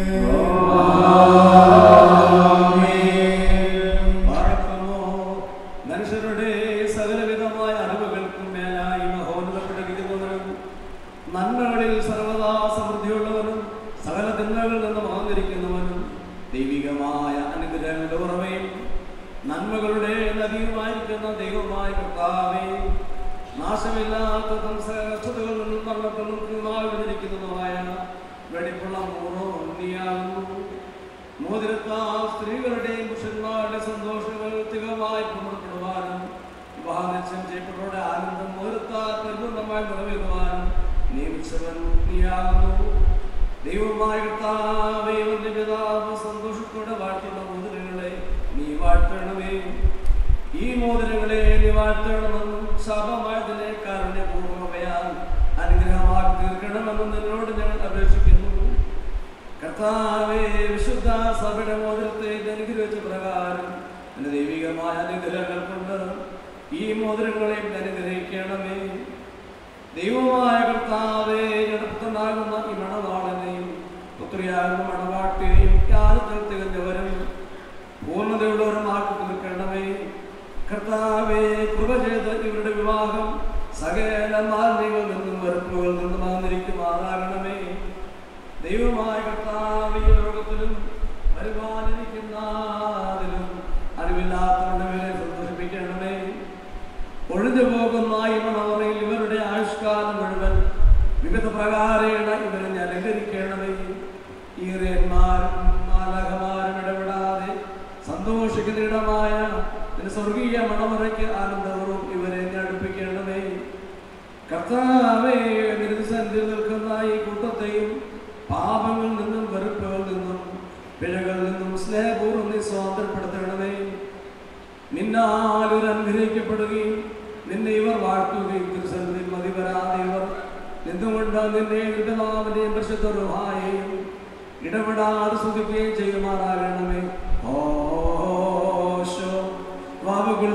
പാർക്കുമോ മനുഷ്യരുടെ സകലവിധമായ അറിവുകൾക്കും മേലായി മഹോന്നതപ്പെട്ടിരിക്കുന്നവനും നന്മകളിൽ സർവദാ സമൃദ്ധിയുള്ളവനും സകല തിന്മകളിൽ നിന്ന് മാന്നിരിക്കുന്നവനും ദൈവികമായ അനുഗ്രഹങ്ങളുടെ ഉറവയും നന്മകളുടെ നദിയുമായിരിക്കുന്ന ദൈവമായ കർത്താവേ നാശമില്ലാത്ത സംസകഷ്ടതകളിൽ നിന്നും മരണത്തിൽ നിന്നും വിചരിക്കുന്നതുമായ വെടിപ്പുള്ള മൂറോ ഉണ്ണിയാകുന്നു മോതിരത്താൽ സ്ത്രീകളുടെയും പുരുഷന്മാരുടെ സന്തോഷങ്ങൾ തികമായി പുറപ്പെടുവാനും വിവാഹനിശ്ചയം ചെയ്യപ്പെട്ടവരുടെ ആനന്ദം മോതിരത്താൽ പരിപൂർണമായി നിറവേറുവാനും നിയമിച്ചവൻ നീയാകുന്നു ദൈവമായ കർത്താവേ അവന്റെ പിതാവ് സന്തോഷത്തോടെ വാഴ്ത്തുന്ന മോതിരങ്ങളെ നീ വാഴ്ത്തണമേ ഈ മോതിരങ്ങളെ നീ വാഴ്ത്തണമെന്നും ശാപമായതിനെ കാരുണ്യപൂർവ്വമയാൽ അനുഗ്രഹമാക്കി തീർക്കണമെന്നും നിന്നോട് ഞങ്ങൾ അപേക്ഷിക്കുന്നു കർത്താവേ വിശുദ്ധ സഭയുടെ മോതിരത്തെ ഇത് അനുഗ്രഹിച്ച പ്രകാരം എന്റെ ദൈവികമായ അനുഗ്രഹങ്ങൾ കൊണ്ട് ഈ മോതിരങ്ങളെ അനുഗ്രഹിക്കണമേ ദൈവമായ കർത്താവേ ജഡത്തുണ്ടാകുന്ന ഈ മണവാളനെയും പുത്രിയാകുന്ന മണവാട്ടിയെയും കാലത്തിൽ തികഞ്ഞവരും പൂർണ്ണതയുള്ളവരുമാക്കി തീർക്കണമേ കർത്താവേ കൃപ ചെയ്ത് ഇവരുടെ വിവാഹം സകല മാലിന്യങ്ങളിൽ നിന്നും വെറുപ്പുകളിൽ നിന്നും വന്നിരിക്കുമാറാകണമേ ദൈവമായ കർത്താവ് ഈ ലോകത്തിലും പരിപാലിക്കുന്നതിലും അറിവില്ലാത്തവരുടെ മേലെ സന്തോഷിപ്പിക്കണമേ ഒഴിഞ്ഞു പോകുന്ന ഈ മണവറയിൽ ഇവരുടെ ആയുഷ്കാലം മുഴുവൻ വിവിധ പ്രകാരേണ ഇവരെ ഞാൻ അലങ്കരിക്കണമേ ഈറയന്മാരും മാലകമാരും ഇടപെടാതെ സന്തോഷിക്കുന്ന ഇടമായ നിന്റെ സ്വർഗീയ മണവറയ്ക്ക് ആനന്ദപൂർവ്വം ഇവരെ ഞാൻ അടുപ്പിക്കണമേ കർത്താവേ നിരുസന്ധി നിൽക്കുന്ന ഈ കൂട്ടത്തെയും പാപങ്ങളിൽ നിന്നും വെറുപ്പുകളിൽ നിന്നും പിഴകളിൽ നിന്നും സ്നേഹപൂർവ്വം നീ സ്വാതന്ത്ര്യപ്പെടുത്തണമേ നിന്നാൽ ഒരു അനുഗ്രഹിക്കപ്പെടുകയും നിന്നെ ഇവർ വാഴ്ത്തുകയും തിരുസന്നിധിയിൽ മതിവരാതെ ഇവർ നിന്നുകൊണ്ട് നിന്നെ പിതാവിന്റെയും പരിശുദ്ധ റുഹായെയും ഇടപെടാതെ സ്തുതിക്കുകയും ചെയ്യുമാറാകണമേ ഓശോ വാവുകൾ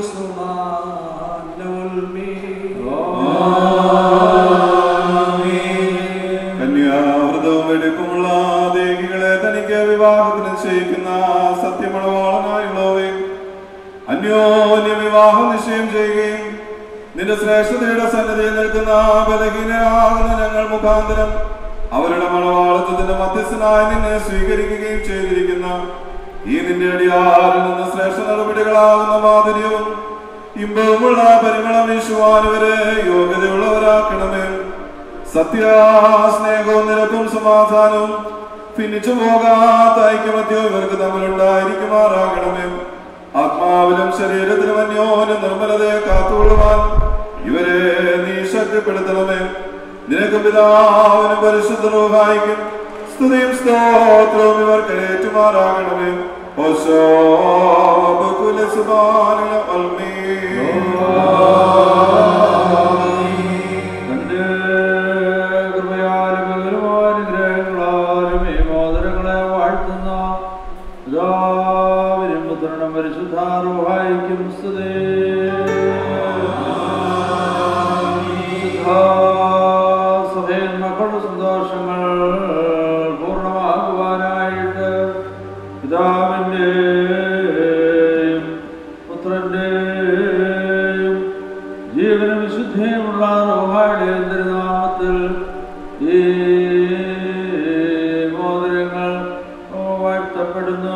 കന്യാവൃതവും വെടിപ്പുമുള്ള ദേഹികളെ തനിക്ക് വിവാഹത്തിന് നിശ്ചയിക്കുന്ന സത്യമണവാളനായുള്ളവേ അന്യോന്യ വിവാഹം നിശ്ചയം ചെയ്യുകയും നിന്റെ ശ്രേഷ്ഠതയുടെ സന്നിധിയിൽ നിൽക്കുന്ന ബലഹീനരാകുന്ന ഞങ്ങൾ മുഖാന്തരം അവരുടെ മണവാളത്വത്തിന്റെ മധ്യസ്ഥനായി നിന്നെ സ്വീകരിക്കുകയും ചെയ്തിരിക്കുന്ന ഈ നിന്റെ അടിയാറിൽ നിന്ന് ശ്രേഷ്ഠ നടപടികളാകുന്ന മാധുര്യവും ഇമ്പവുമുള്ള പരിമളം വീശുവാനിവരെ യോഗ്യതയുള്ളവരാക്കണമേ സത്യാസ്നേഹവും നിരക്കും സമാധാനവും ഭിന്നിച്ചു പോകാത്ത ഐക്യമത്യവും ഇവർക്ക് തമ്മിലുണ്ടായിരിക്കുമാറാകണമേ ആത്മാവിലും ശരീരത്തിലും അന്യോന്യം നിർമ്മലതയെ കാത്തുകൊള്ളുവാൻ ഇവരെ നീ ശക്തിപ്പെടുത്തണമേ നിനക്ക് പിതാവിനും പരിശുദ്ധ റൂഹായിക്കും സ്തുതിയും സ്തോത്രവും ഇവർക്ക് ഏറ്റുമാറാകണമേ ഓശോ സുബാന തന്റെ കൃപയാലും ബഹുലമായ അനുഗ്രഹങ്ങളാലും ഈ മോദരങ്ങളെ വാഴ്ത്തുന്ന പിതാവിനും പുത്രനും പരിശുദ്ധാറുഹായിക്കും സ്തുതി സഭയിൽ മക്കളുടെ സന്തോഷങ്ങൾ പൂർണ്ണമാകുവാനായിട്ട് പിതാവിൻ്റെയും പുത്രൻ്റെയും ജീവനും വിശുദ്ധിയുമുള്ള റോഹായുടെ തിരുനാമത്തിൽ ഈ മോതിരങ്ങൾ വാഴ്ത്തപ്പെടുന്നു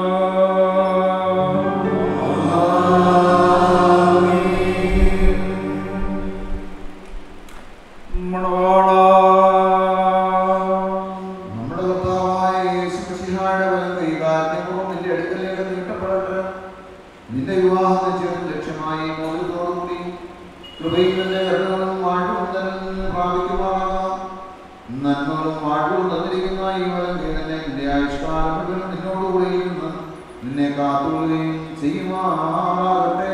മണവാള നമ്മുടെ കർത്താവായ യേശുമിശിഹായുടെ വലം കൈ കാരുണ്യപൂർവ്വം നിന്റെ അടുക്കലേക്ക് നീട്ടപ്പെടട്ടെ നിന്റെ വിവാഹ നിശ്ചയം ലക്ഷ്യമായി മോചനത്തോടുകൂടി കൃപയിൽ നിന്റെ കരുണകളും വാഴ്വും തന്നെ പ്രാപിക്കുമാറാകാം നന്മകളും വാഴ്വും തന്നിരിക്കുന്ന ഈ വലം കൈ തന്നെ നിന്റെ ആയുഷ്കാലം മുഴുവൻ നിന്നോടുകൂടി ഇരുന്ന് നിന്നെ കാത്തുകൊള്ളുകയും ചെയ്യുമാറാകട്ടെ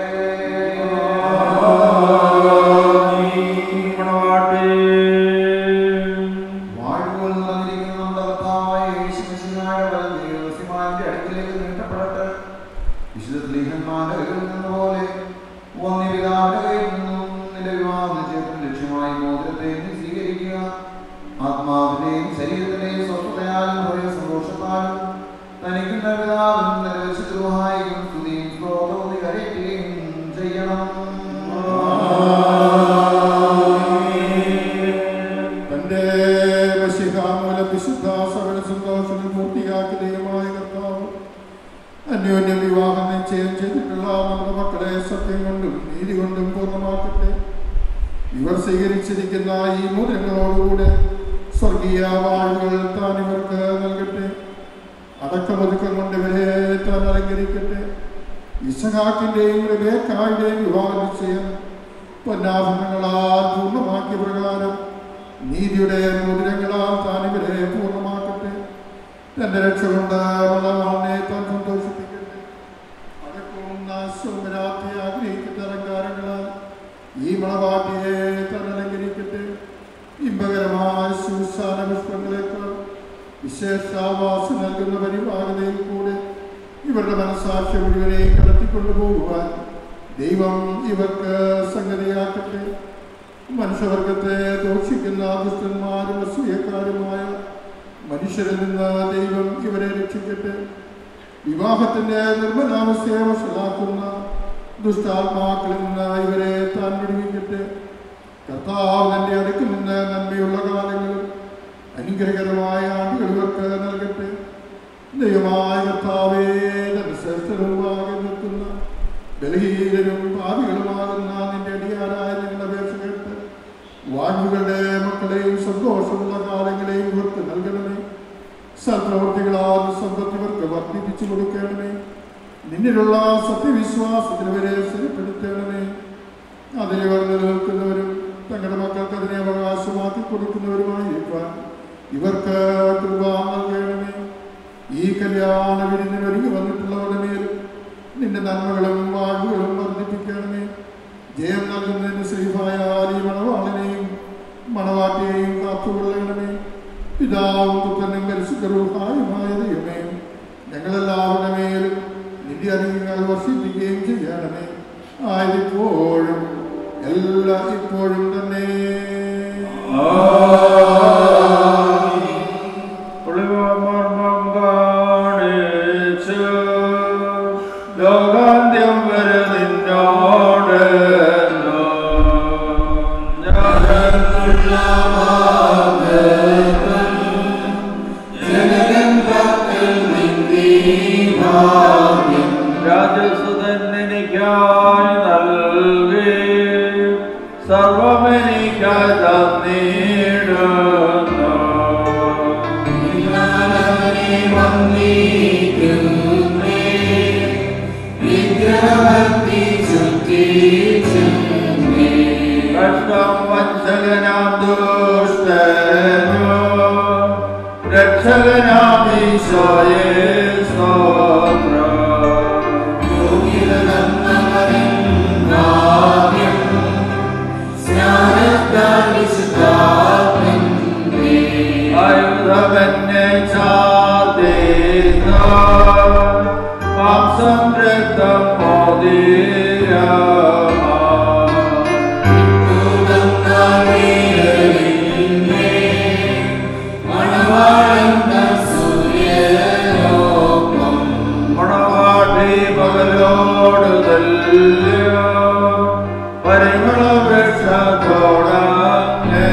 മണവാട്ടി വാഴ്വുകൾ നിറഞ്ഞിരിക്കുന്ന നമ്മുടെ കർത്താവായ യേശുമിശിഹായുടെ പൂർത്തിയാക്കി ദൈവമായ കർത്താവ് അന്യോന്യം വിവാഹം നിശ്ചയം ചെയ്തിട്ടുള്ള നമ്മുടെ മക്കളെ സത്യം കൊണ്ടും നീതി കൊണ്ടും പൂർണ്ണമാക്കട്ടെ ഇവർ സ്വീകരിച്ചിരിക്കുന്ന ഈ മോതിരങ്ങളോടുകൂടെ സ്വർഗീയ വാഴുകൾ താൻ ഇവർക്ക് നൽകട്ടെ അടക്കമൊതുക്കം കൊണ്ട് ഇവരെ താൻ അലങ്കരിക്കട്ടെ ഇസഹാക്കിന്റെയും റബേക്കായുടെയും വിവാഹ നിശ്ചയം പൊന്നാഭരണങ്ങളാൽ പൂർണ്ണമാക്കിയ പ്രകാരം നീതിയുടെ മോതിരങ്ങളാൽ താൻ ഇവരെ പൂർണ്ണമാക്കട്ടെ തന്റെ രക്ഷ കൊണ്ട് മണവാളനെ താൻ സന്തോഷിപ്പിക്കട്ടെ അടക്കവും നാശവും വരാത്തെ ആഗ്രഹിക്കുന്ന അലങ്കാരങ്ങളാൽ ഈ മണവാട്ടിയെ താൻ അലങ്കരിക്കട്ടെ ഇമ്പകരമായ ശൂസാന പുഷ്പങ്ങളെക്കാൾ വിശേഷാവാസം നൽകുന്ന പരിപാലനയിൽ കൂടെ ഇവരുടെ മനസാക്ഷി മുഴുവനെ കടത്തിക്കൊണ്ടുപോകുവാൻ ദൈവം ഇവർക്ക് സംഗതിയാക്കട്ടെ മനുഷ്യവർഗത്തെ ദോഷിക്കുന്ന ദുഷ്ടന്മാരും അസൂയക്കാരുമായ മനുഷ്യരിൽ നിന്ന് ദൈവം ഇവരെ രക്ഷിക്കട്ടെ വിവാഹത്തിന്റെ നിർമ്മലാവസ്ഥയെ വഷളാക്കുന്ന ദുഷ്ടാത്മാക്കളിൽ നിന്ന് ഇവരെ താൻ വിടുവിക്കട്ടെ കർത്താവ് തന്റെ അടുക്കിൽ നിന്ന് നന്മയുള്ള കാലങ്ങളും അനുഗ്രഹകരമായ ആണ്ടുകൾ ഇവർക്ക് നൽകട്ടെ ദൈവമായ കർത്താവേ തന്റെ ശ്രേഷ്ഠരുമാകെ നിൽക്കുന്ന ബലഹീനരും ഭാവികളുമാകുന്ന നിന്റെ അടിയാരായ നിങ്ങളുടെ അപേക്ഷ കേട്ട് വാഴുകളുടെ മക്കളെയും സന്തോഷമുള്ള കാലങ്ങളെയും ഇവർക്ക് നൽകണമേ സൽപ്രവർത്തികളാൽ സമ്പത്ത് ഇവർക്ക് വർദ്ധിപ്പിച്ചു കൊടുക്കണമേ നിന്നിലുള്ള സത്യവിശ്വാസത്തിൽ വരെ സ്ഥിരപ്പെടുത്തണമേ അതിലിവർ നിലനിൽക്കുന്നവരും തങ്ങളുടെ മക്കൾക്ക് അതിനെ അവകാശമാക്കി കൊടുക്കുന്നവരുമായിരിക്കാൻ ഇവർക്ക് കൃപ നൽകണമേ ഈ കല്യാണ വിരുന്നിന് ഒരുങ്ങി വന്നിട്ടുള്ളവരുടെ മേലും നിന്റെ നന്മകളും വാഴുകളും വർദ്ധിപ്പിക്കണമേ ജയം നൽകുന്നതിന് ശ്രീഭായ ഈ മണവാളിനെയും മണവാട്ടിയെയും കാത്തുകൊള്ളണമേ പിതാവും പുത്രനും പരിശുദ്ധരൂഹായുമായ ദൈവമേ ഞങ്ങളെല്ലാവരുടെ മേലും നിന്റെ അനുഗ്രഹങ്ങൾ വർഷിപ്പിക്കുകയും ചെയ്യണമേ ആയതിപ്പോഴും എല്ലാ ഇപ്പോഴും തന്നെ ഒളിവമർമ്മം കാണിച്ച് ലോകാന്ത്യം വരെ നിന്നോട് രാജസുതൻ എനിക്കായി നൽകി സർവമെനിക്കായി തന്നിടുന്നു കഷ്ടം വഞ്ചകനാം ദുഷ്ടനോ രക്ഷകനാം ഈശോയെ സ്തോത്രം ആയുധമെന്നെ ചാർത്തേന്ന മാംസം രക്തം മോദീര മണവാട്ടി പകലോട് തല്ലിയ പരിമളവൃക്ഷ തോടങ്ങനെ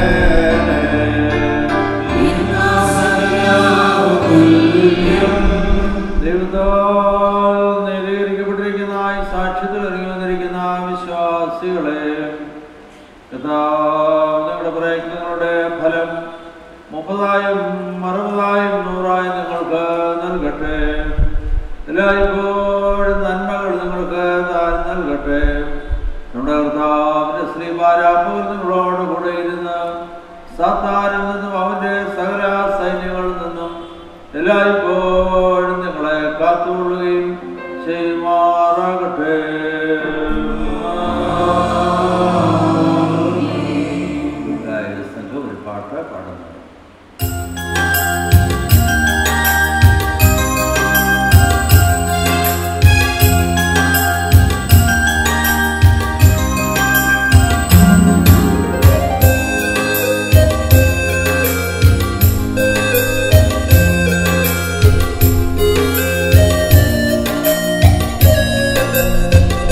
ദൈവത്താൽ നീതീകരിക്കപ്പെട്ടിരിക്കുന്ന ഈ സാക്ഷ്യത്തിൽ ഇറങ്ങി വന്നിരിക്കുന്ന വിശ്വാസികളെ കർത്താവ് നിങ്ങളുടെ പ്രയത്നങ്ങളുടെ ഫലം മുപ്പതായും അറുപതായും നൂറായും നിങ്ങൾക്ക് നൽകട്ടെ എല്ലായ്പ്പോഴും നന്മകൾ നിങ്ങൾക്ക് താൻ നൽകട്ടെ നമ്മുടെ കർത്താവിന്റെ ശ്രീ പാരാപ്പൂർ നിങ്ങളോട് കൂടെ ഇരുന്ന് സാത്താനിൽ നിന്നും അവന്റെ സകല സൈന്യങ്ങളിൽ നിന്നും എല്ലായ്പ്പോഴും നിങ്ങളെ കാത്തുകൊള്ളുകയും ചെയ്യുമാറാകട്ടെ ഗായക സംഘം ഒരു പാട്ട് പാടുന്നു ും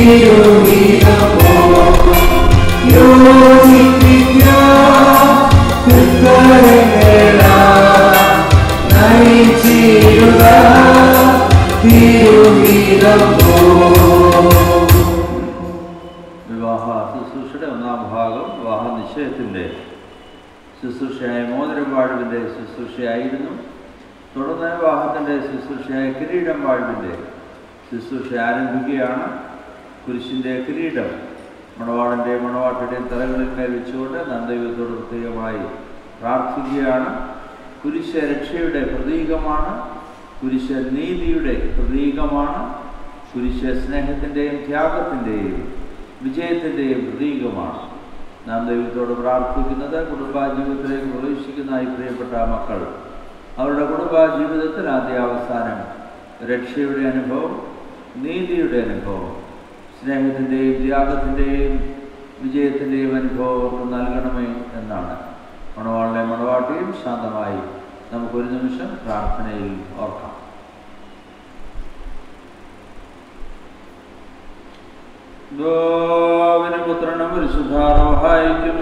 വിവാഹ ശുശ്രൂഷയുടെ ഒന്നാം ഭാഗം വിവാഹ നിശ്ചയത്തിൻ്റെ ശുശ്രൂഷയായ മോതിരം വാഴുവിൻ്റെ ശുശ്രൂഷയായിരുന്നു തുടർന്ന് വിവാഹത്തിൻ്റെ ശുശ്രൂഷയായ കിരീടം വാഴുവിൻ്റെ ശുശ്രൂഷ ആരംഭിക്കുകയാണ് കുരിശിൻ്റെ കിരീടം മണവാളൻ്റെ മണവാട്ടിയുടെയും തലകളിൽ മേൽ വെച്ചുകൊണ്ട് നാം ദൈവത്തോട് പ്രത്യേകമായി പ്രാർത്ഥിക്കുകയാണ് കുരിശ് രക്ഷയുടെ പ്രതീകമാണ് കുരിശ് നീതിയുടെ പ്രതീകമാണ് കുരിശ് സ്നേഹത്തിൻ്റെയും ത്യാഗത്തിൻ്റെയും വിജയത്തിൻ്റെയും പ്രതീകമാണ് നാം ദൈവത്തോട് പ്രാർത്ഥിക്കുന്നത് കുടുംബജീവിതത്തിലേക്ക് പ്രവേശിക്കുന്ന ഈ പ്രിയപ്പെട്ട മക്കൾ അവരുടെ കുടുംബജീവിതത്തിൽ ആദ്യ അവസാനം രക്ഷയുടെ അനുഭവം നീതിയുടെ അനുഭവം സ്നേഹത്തിൻ്റെയും ത്യാഗത്തിൻ്റെയും വിജയത്തിൻ്റെയും അനുഭവം അവർക്ക് നൽകണമേ എന്നാണ് മണവാളിനെ മണവാട്ടിയും ശാന്തമായി നമുക്കൊരു നിമിഷം പ്രാർത്ഥനയിൽ ഓർക്കാം ദോവിനും പുത്രനും പരിശുദ്ധാരോഹായിക്കും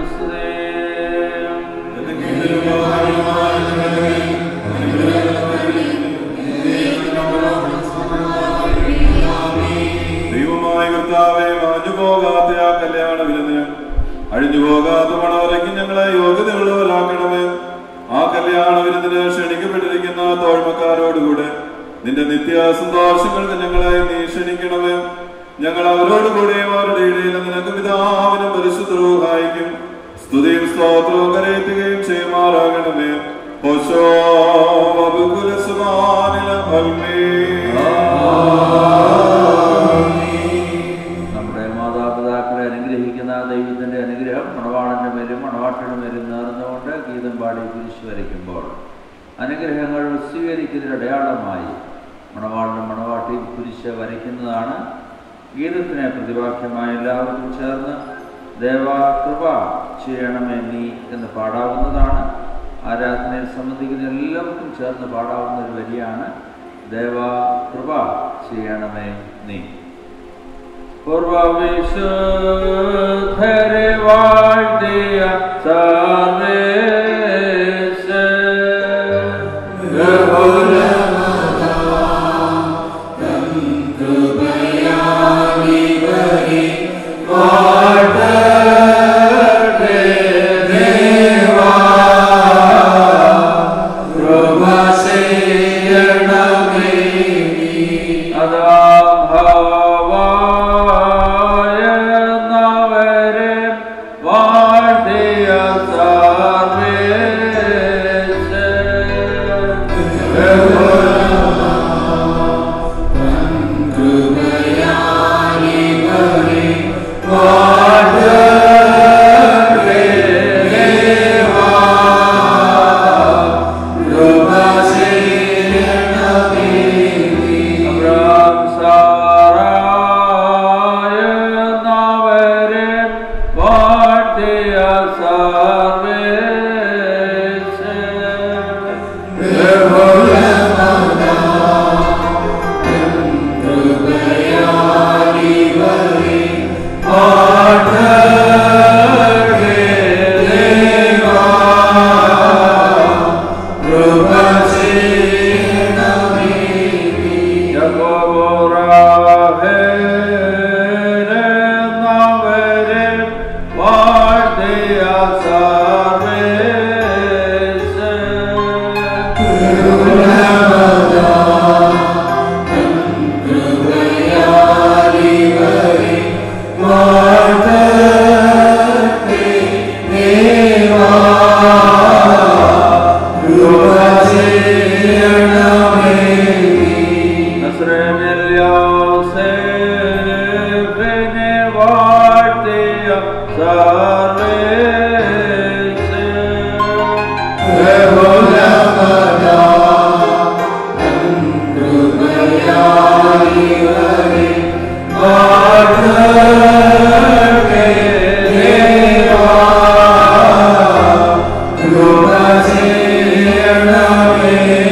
ദൈവമായ കർത്താവെ മാഞ്ഞു പോകാത്ത ആ കല്യാണ വിരുന്നിന് അഴിഞ്ഞു പോകാത്ത മണവരയ്ക്ക് ഞങ്ങളെ യോഗ്യതയുള്ളവരാക്കണമേ ആ കല്യാണ വിരുന്നിന് ക്ഷണിക്കപ്പെട്ടിരിക്കുന്ന തോഴ്മക്കാരോടുകൂടെ നിന്റെ നിത്യ സന്തോഷങ്ങൾക്ക് ഞങ്ങളെ നീ ക്ഷണിക്കണമേ ഞങ്ങൾ അവരോടുകൂടെ അവരുടെ ഇടയിൽ നിനക്ക് പിതാവിനും പരിശുദ്ധവും സ്തുതിയും സ്തോത്രവും കരയറ്റുകയും ചെയ്യുമാറാകണമേ ഹോശോ വബുകുലസുമാനില നമ്മുടെ മാതാപിതാക്കളെ അനുഗ്രഹിക്കുന്ന ദൈവത്തിൻ്റെ അനുഗ്രഹം മണവാളൻ്റെ മേലും മണവാട്ടിയുടെ മേലും നേർന്നുകൊണ്ട് ഗീതം പാടി കുരിശ് വരയ്ക്കുമ്പോൾ അനുഗ്രഹങ്ങൾ സ്വീകരിക്കുന്നതിന് അടയാളമായി മണവാളനും മണവാട്ടിയും കുരിശ് വരയ്ക്കുന്നതാണ് ഗീതത്തിന് പ്രതിവാക്യമായ എല്ലാവർക്കും ചേർന്ന് ദേവാ കൃപ ചെയ്യണമേ നീ എന്ന് പാടാവുന്നതാണ് ആരാധനയിൽ സംബന്ധിക്കുന്ന എല്ലാവർക്കും ചേർന്ന് പാടാവുന്ന ഒരു വരിയാണ് ദേവാ കൃപ ചെയ്യണമേ നീ പൂർവവിശുദ്ധരെ വാഴ്ത്തിയ നവരെ വാഴ്ത്തിയ അബ്രാം സാറായ നവരെ വാഴ്ത്തിയ നവരെ വാഴ്ത്തിയ നസ്രേനിൽ വാഴ്ത്തിയ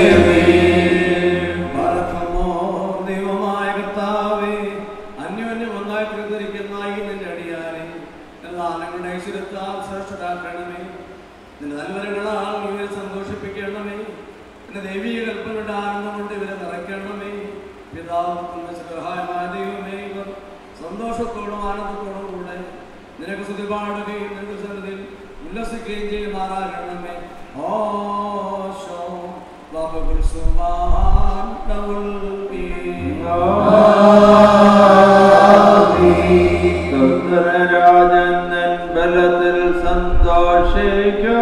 ദൈവമായ കർത്താവേ അന്യോന്യം ഒന്നായി തീർന്നിരിക്കുന്ന ഈ നിന്റെ അടിയാരെ എല്ലാ ഞങ്ങളുടെ ഐശ്വര്യത്താൽ ശ്രേഷ്ഠരാക്കണമേ നിന്റെ നൽവരങ്ങളാൽ ഇവരെ സന്തോഷിപ്പിക്കണമേ നിന്റെ ദൈവീക കൽപ്പനയുടെ ആനന്ദം കൊണ്ട് ഇവരെ നിറയ്ക്കണമേ പിതാവ് സഹായമായ ദൈവമേ ഇവർ സന്തോഷത്തോടും ആനന്ദത്തോടും കൂടെ നിനക്ക് സ്തുതി പാടുകയും നിന്റെ സന്നിധിയിൽ ഉല്ലസിക്കുകയും ചെയ്യുമാറാകണമേ ഓശോ ബാബുൽ സുമാൻ ഡബുൾ രാജൻ ബലത്തിൽ സന്തോഷിക്കോ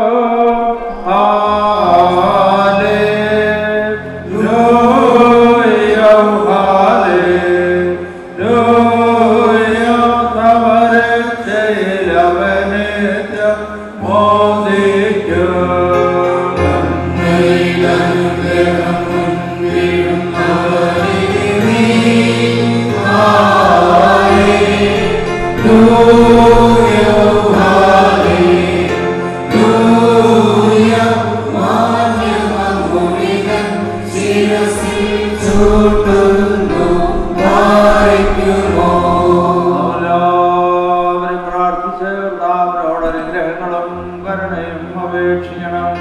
എല്ലാവരും പ്രാർത്ഥിച്ച് കർത്താവിനോട് അനുഗ്രഹങ്ങളും കരുണയും അപേക്ഷിക്കണം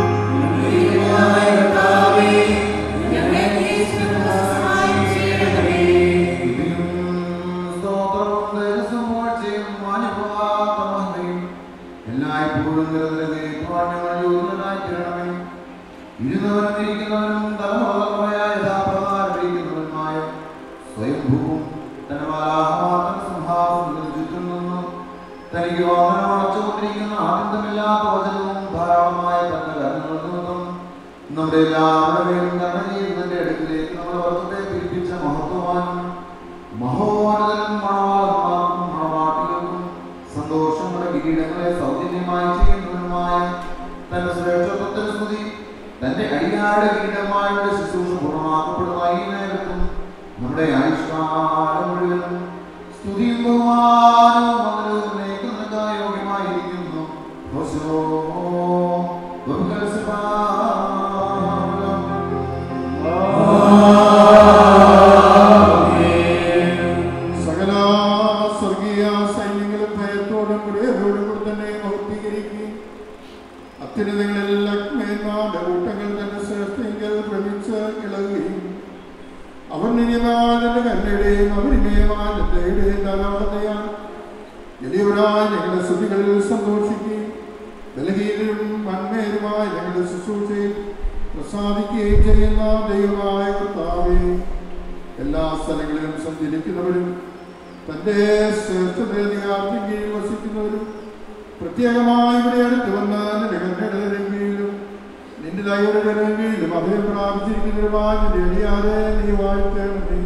എല്ലായ്പ്പോഴും ഇരുന്നവനും ഇരിക്കുന്നവനും തലമുറയായ യഥാപ്രകാരമായ സ്വയംഭൂവും തന്റെ മാലാഹമാത്ര സിംഹാസനത്തിൽ ചുറ്റും നിന്നു തനിക്ക് വാഹനം അടച്ചുകൊണ്ടിരിക്കുന്ന ആനന്ദമില്ലാത്ത വചനവും ധാരാളമായ തന്റെ കരങ്ങളിൽ നിന്നും നമ്മുടെ എല്ലാവരുടെയും കരുണ ചെയ്യുന്നതിന്റെ അടുക്കിലേക്ക് നമ്മുടെ വർദ്ധത്തെ പിരിപ്പിച്ച മഹത്വവാനും മഹോന്നതനും മണവാളന്മാർക്കും മണവാട്ടികൾക്കും സന്തോഷങ്ങളുടെ കിരീടങ്ങളെ സൗജന്യമായി ചെയ്യുന്നതിനുമായ തന്റെ സുരക്ഷത്വത്തിന് സ്തുതി തന്റെ അടിയാരുടെ കിരീടമായുടെ ശുശ്രൂഷ പൂർണ്ണമാക്കപ്പെടുന്ന ഈ നേരത്തും നമ്മുടെ ആയുഷ്കാലം മുഴുവനും സ്തുതിയും ബഹുമാനവും മധുരവും നയിക്കുന്നതിനായി യോഗ്യമായിരിക്കുന്നു ഹോശോ, ബഹുകലശപാലം. സകല സ്വർഗീയ സൈന്യങ്ങളും ഭയത്തോടും കൂടി അവരോടും കൂടി തന്നെ ഭൗതികരിക്കുകയും അത്യുന്നതങ്ങളിൽ മേന്മാരുടെ കൂട്ടങ്ങൾ തന്നെ ശ്രേഷ്ഠെങ്കിൽ ഭ്രമിച്ച് ഇളകുകയും അവൻ നിയമവാദന്റെ കരുണയുടെയും അവരിമയമായ ദയയുടെയും ധാരാളതയാൽ എളിയവരായ ഞങ്ങളുടെ സ്തുതികളിൽ സന്തോഷിക്കുകയും ബലഹീനരും മന്മേരുമായ ഞങ്ങളുടെ ശുശ്രൂഷയിൽ പ്രസാദിക്കുകയും ചെയ്യുന്ന ദൈവമായ കർത്താവേ എല്ലാ സ്ഥലങ്ങളിലും സഞ്ചരിക്കുന്നവരും തൻ്റെ ശ്രേഷ്ഠതയാർക്കും കീഴിൽ വസിക്കുന്നവരും പ്രത്യേകമായി ഇവിടെ അടുത്ത് വന്ന് നിന്റെ കരുണയുടെ കീഴിലും നിന്റെ ദയയുടെ കീഴിലും അഭയം പ്രാപിച്ചിരിക്കുന്നവരുമായ നിന്റെ എളിയാരെ നീ വാഴ്ത്തേണമേ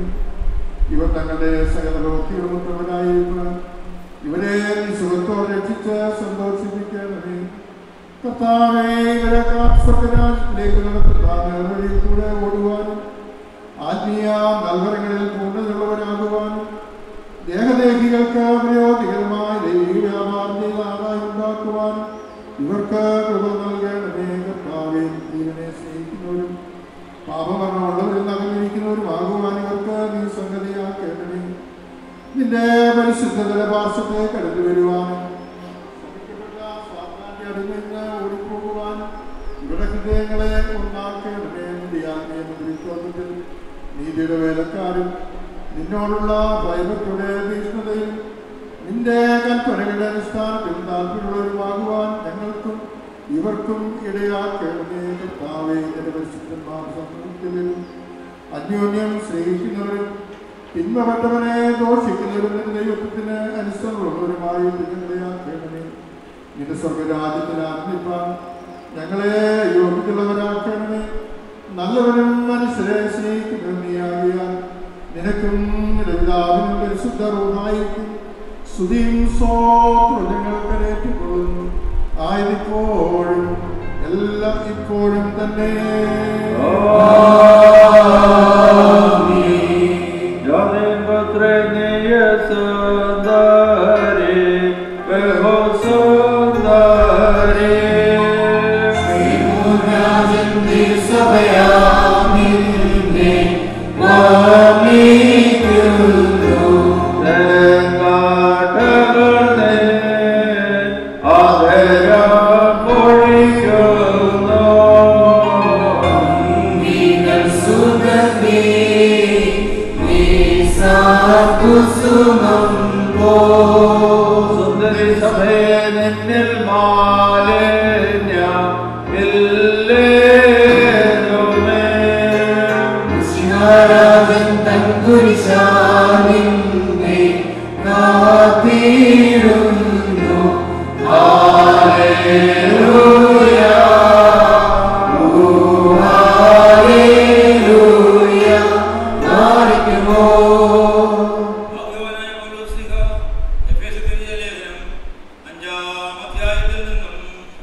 ഇവർ തങ്ങളുടെ സകല ഭക്തികളുമുള്ളവരായിരിക്കണം ഇവരെ നീ സുഖത്തോടെ രക്ഷിച്ച് സന്തോഷിപ്പിക്കണമേ കർത്താവേ ഇവരെ സ്വർഗരാജ്യത്തിലേക്ക് നടത്തുന്ന നേർവഴിയിൽ കൂടെ ഓടുവാനും ആത്മീയ നൽവരങ്ങളിൽ പൂർണ്ണതയുള്ളവരാകുവാനും ദേഹദേഹികൾക്ക് പ്രയോജനകരമായ ദൈവിക വ്യാപാരം ചെയ്ത ആദായം ഉണ്ടാക്കുവാനും ഇവർക്ക് കൃപ നൽകണമേ കർത്താവേ ജീവനെ സ്നേഹിക്കുന്നവരും പാപമരണമുള്ളവരിൽ അകന്നിരിക്കുന്നവരും ആകുവാൻ ഇവർക്ക് നീ സംഗതിയാക്കേണ്ടമേ നിന്റെ പരിശുദ്ധതയുടെ പാർശ്വത്തെ കടന്നു വരുവാനും ശമിക്കപ്പെട്ട സാത്താന്റെ അടിമയിൽ ഓടിപ്പോകുവാനും ഇവരുടെ ഹൃദയങ്ങളെ ഒന്നാക്കേണ്ടമേ നിന്റെ ആത്മീയ മന്ത്രിത്വത്തിൽ നീതിയുടെ വേലക്കാരും നിന്നോടുള്ള ഭയഭക്തിയുടെ തീഷ്ണതയും നിന്റെ കൽപ്പനകളുടെ അടിസ്ഥാനത്തിൽ താല്പര്യമുള്ളവരുമാകുവാൻ ഞങ്ങൾക്കും ഇവർക്കും ഇടയാക്കേണ്ടതേ കർത്താവേ എന്റെ പരിശുദ്ധന്മാർ സമൂഹത്തിലും അന്യോന്യം സ്നേഹിക്കുന്നവരും തിന്മപ്പെട്ടവനെ ദോഷിക്കുന്നവരും നിന്റെ ദൈവത്തിന് അനുസരണമുള്ളവരുമായി നിങ്ങളിടയാക്കേണ്ടതേ നിന്റെ സ്വർഗരാജ്യത്തിൽ ആത്മിപ്പാൻ ഞങ്ങളെ യോഗ്യതയുള്ളവരാക്കണമേ നല്ലവരും മനുഷ്യരെ സ്നേഹിക്കുന്നവരും നീയാകിയാൽ നിനക്കും നിന്റെ പിതാവിനും പരിശുദ്ധ റൂഹായിരിക്കും സ്തുതിയും സ്വോത്രം ഞങ്ങൾക്ക് ഏറ്റുകൊള്ളുന്നു ആയതിപ്പോഴും എല്ലാം ഇപ്പോഴും തന്നെ സഭയാമിന്നെ വാമിക്കുന്നു സുന്ദരി സഭയെ നിന്നിൽ മാലിന്യം ഇല്ലേതുമേ ശിവരാജൻ തൻ കുരിശാനിന്നെ കാത്തിരുന്നു ഹല്ലേലൂയ ഓ ഹല്ലേലൂയ നാരിക്കുമോ ഭാഗ്യവാനായ പൗലോസ്ലിഹ എഫേസത്തിലെ ലേഖനം അഞ്ചാം അധ്യായത്തിൽ നിന്നും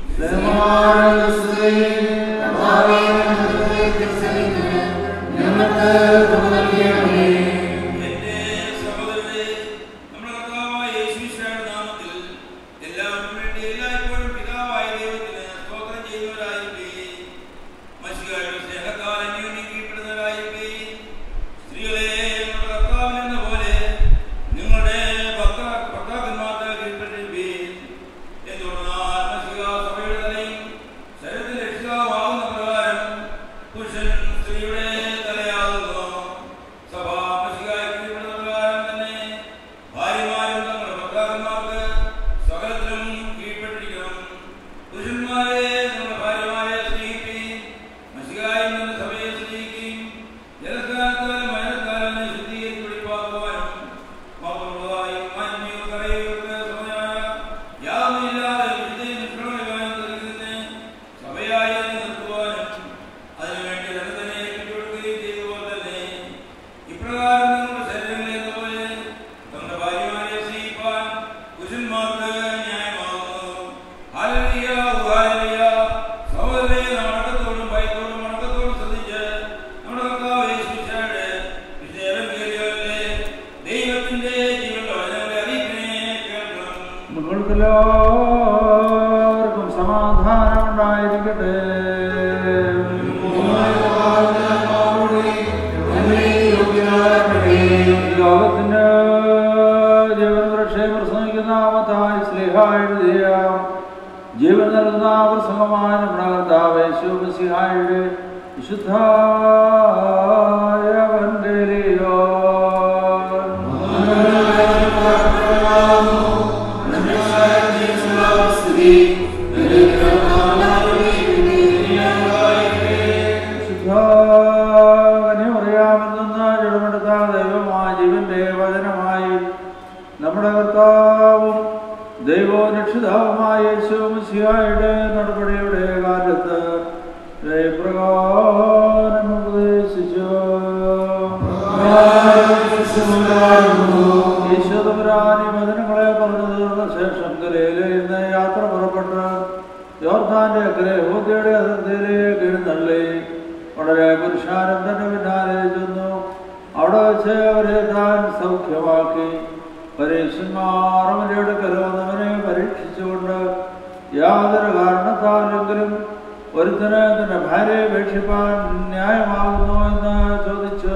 എന്റെ സഹോദരരെ നമ്മുടെ കർത്താവായ യേശുമിശിഹായുടെ നാമത്തിൽ എല്ലാവർക്കും വേണ്ടി എല്ലായ്പ്പോഴും പിതാവായ ദൈവത്തിന് സ്തോത്രം ചെയ്യുന്നവരായിരിക്കുകയും മനുഷ്യരുടെ സ്നേഹത്താൽ അന്യോന്യം കീഴ്പ്പെടുന്നവരായിരിക്കുകയും സ്ത്രീകളെ നമ്മുടെ കർത്താവിനെന്ന പോലെ നിങ്ങളുടെ ഭർത്താ- ഭർത്താക്കന്മാർക്ക് കീഴ്പ്പെട്ടിരിക്കുകയും എന്തുകൊണ്ടെന്നാൽ മനുഷ്യ സഭയുടെ തലയും ശരീരത്തിന്റെ രക്ഷിതാവാകുന്ന പ്രകാരം പുരുഷൻ സ്ത്രീയുടെ തലയാകുന്നു സഭ മനുഷ്യരായി കീഴ്പ്പെടുന്ന പ്രകാരം തന്നെ ഭാര്യമാരും തങ്ങളുടെ ഭർത്താക്കന്മാർക്ക് സകലത്തിലും കീഴ്പ്പെട്ടിരിക്കണം പുരുഷന്മാരെ നമ്മുടെ ഭാര്യമാരെ സ്നേഹിക്കുകയും മനുഷ്യരായി നിന്ന് സഭയെ സ്നേഹിക്കുകയും ജലക്കാലത്താലും മഴക്കാലം ശുദ്ധീകരിച്ച് വെളിപ്പാക്കുവാനും മൗനമുള്ളതായും മാന്യവും കരയുകൾക്ക് സമയമായ യാതൊന്നുമില്ലാതെ വിശുദ്ധയും നിഷ്കളങ്കമായും തീർക്കുന്നതിന് സഭയായി നിർത്തുവാനും അതിനുവേണ്ടി തന്നെ തന്നെ ഏൽപ്പിച്ചുകൊടുക്കുകയും ചെയ്തതുപോലെ തന്നെ ഇപ്രകാരം നിങ്ങളുടെ ശരീരങ്ങളെ എന്ന പോലെ നമ്മുടെ ഭാര്യമാരെ സ്നേഹിപ്പാൻ പുരുഷന്മാർക്ക് ന്യായമാകുന്നു ഹല്ലേലൂയ, ഹല്ലേലൂയ. സഹോദരരെ, നാം അടക്കത്തോടും ഭയത്തോടും വണക്കത്തോടും ശ്രദ്ധിച്ച് നമ്മുടെ കർത്താവ് യേശുമിശിഹായുടെ വിശുദ്ധ എവങ്കേലിയോനിലെ ദൈവത്തിന്റെ ജീവനുള്ള വചനങ്ങളെ അറിയിക്കണേ കേൾക്കണം നിങ്ങൾക്കെല്ലാവർക്കും സമാധാനം ഉണ്ടായിരിക്കട്ടെ ലോകത്തിന് ജീവൻ രക്ഷയെ പ്രസംഗിക്കുന്ന മത്തായി സ്ലിഹ എഴുതിയ ജീവൻ നൽകുന്ന പ്രസംഗമായ നമ്മുടെ കർത്താവ് യേശുമിശിഹായുടെ വിശുദ്ധായ അറിയാമെന്ന ജഡമെടുത്ത ദൈവമായ ജീവന്റെ വചനമായി നമ്മുടെ കർത്താവും ദൈവവും രക്ഷിതാവുമായ യേശുമിശിഹായുടെ നടപടിയുടെ കാലത്ത് ജയപ്രകാരം ഉപദേശിച്ചു ഈശോതപുരാനി വചനങ്ങളെ പറഞ്ഞു തീർന്ന ശേഷം ഗലയിലയിൽ നിന്ന് യാത്ര പുറപ്പെട്ട് യോർദാന്റെ അക്കരെ ഹോദ്യയുടെ അതിർത്തിയിലേക്ക് എഴുന്നള്ളി വളരെ പുരുഷാരം തന്നെ പിന്നാലെ ചെന്നു അവിടെ വെച്ച് അവരെ താൻ സൗഖ്യമാക്കി പരീക്ഷന്മാർ അവന്റെ അടുക്കൽ വന്നവനെ പരീക്ഷിച്ചുകൊണ്ട് യാതൊരു കാരണത്താലെങ്കിലും ഒരുത്തന് തന്റെ ഭാര്യയെ ഉപേക്ഷിപ്പാൻ ന്യായമാകുന്നു എന്ന് ചോദിച്ചു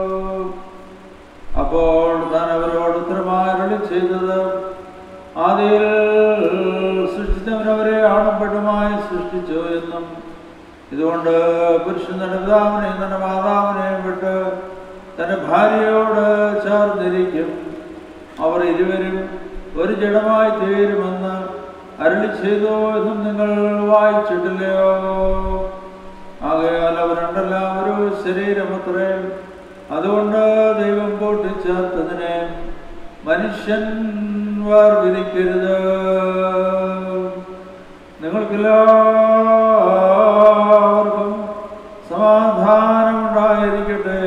അപ്പോൾ താൻ അവരോട് ഉത്തരമായി അരുളി ചെയ്തത് ആദ്യയിൽ സൃഷ്ടിച്ചവനവരെ ആണും പെണ്ണുമായി സൃഷ്ടിച്ചു എന്നും ഇതുകൊണ്ട് പുരുഷൻ തന്റെ പിതാവിനെയും തന്റെ മാതാവിനെയും വിട്ട് തന്റെ ഭാര്യയോട് ചേർന്നിരിക്കും അവർ ഇരുവരും ഒരു ജഡമായി തീരുമെന്ന് അരുളി ചെയ്തു എന്നും നിങ്ങൾ വായിച്ചിട്ടില്ലയോ ആകയാൽ അവരുണ്ടെല്ലാം ഒരു ശരീരമത്രേ അതുകൊണ്ട് ദൈവം കൂട്ടിച്ചേർത്തതിനെ മനുഷ്യൻ വേർതിരിക്കരുത് നിങ്ങൾക്കെല്ലാവർക്കും സമാധാനമുണ്ടായിരിക്കട്ടെ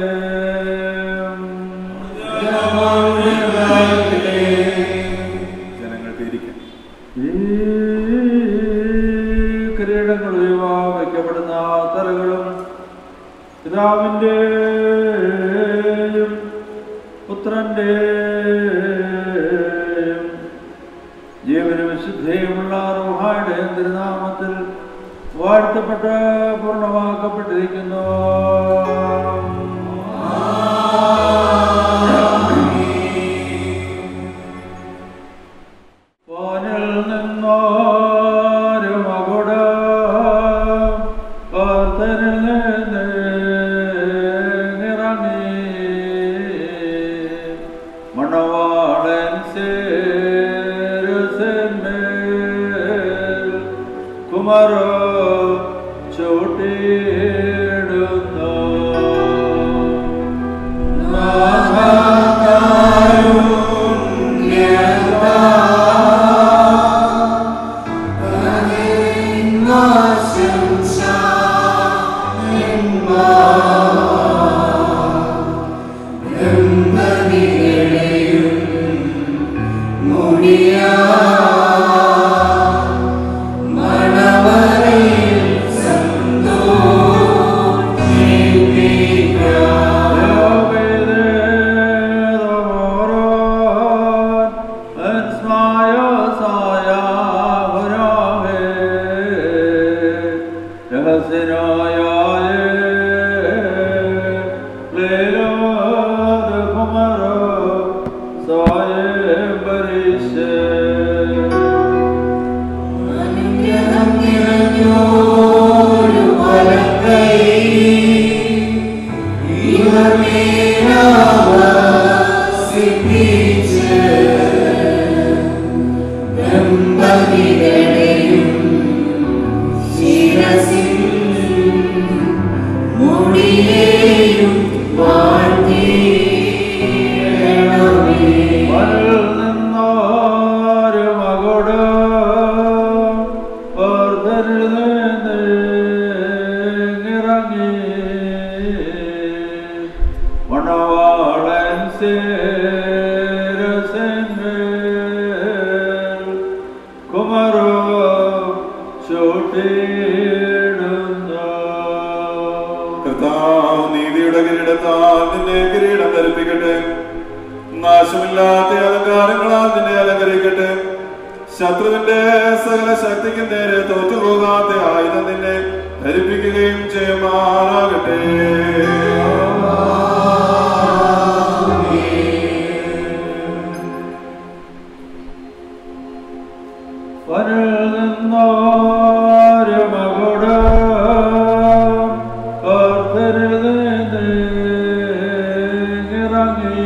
ജനങ്ങൾക്ക് ഇരിക്കാം ഈ കിരീടങ്ങൾ വയ്ക്കപ്പെടുന്ന തലകളും പിതാവിൻ്റെയും പുത്രൻ്റെയും ജീവന വിശുദ്ധയുമുള്ള റോഹായുടെ തിരുനാമത്തിൽ വാഴ്ത്തപ്പെട്ട് പൂർണ്ണമാക്കപ്പെട്ടിരിക്കുന്നു വാനിൽ നിന്നോരു മകുടം കർത്തനിൽ നിന്ന് ഇറങ്ങി മണവാളൻ സേരസന്മേൽ കുമരോ ചോട്ടിടുന്നു മണവാളൻ സേരസന്മേൽ കുമരോ ചോട്ടിടുന്നു കർത്താവ് നീതിയുടെ കിരീടത്താൽ നിന്നെ കിരീടം ധരിപ്പിക്കട്ടെ നാശമില്ലാത്ത അലങ്കാരങ്ങളാൽ നിന്നെ അലങ്കരിക്കട്ടെ ശത്രുവിന്റെ സകല ശക്തിക്ക് നേരെ തോറ്റുപോകാത്ത ആയുധം നിന്നെ ധരിപ്പിക്കുകയും ചെയ്യുമാറാകട്ടെ വരൽ നിന്നോര് മകുടം കർത്തരിൽ നിന്ന് ഇറങ്ങി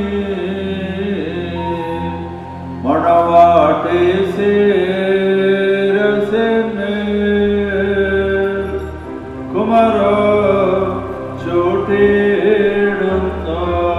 മണവാട്ടി സീരസിന്മേൽ കുമരോ ചൂട്ടിടുന്നു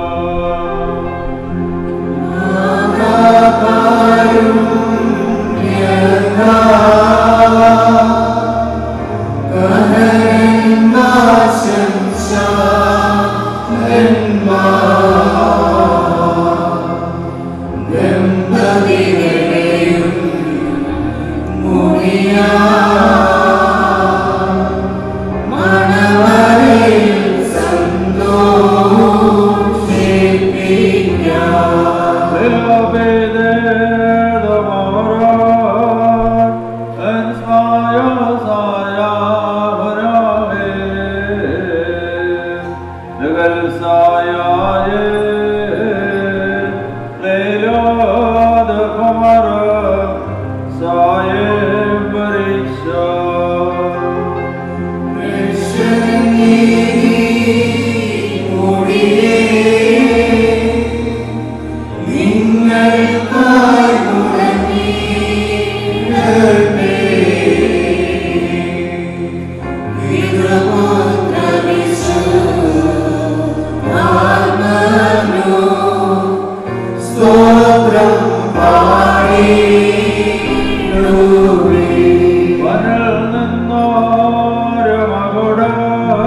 വനൽ നിന്നോര് മകുടം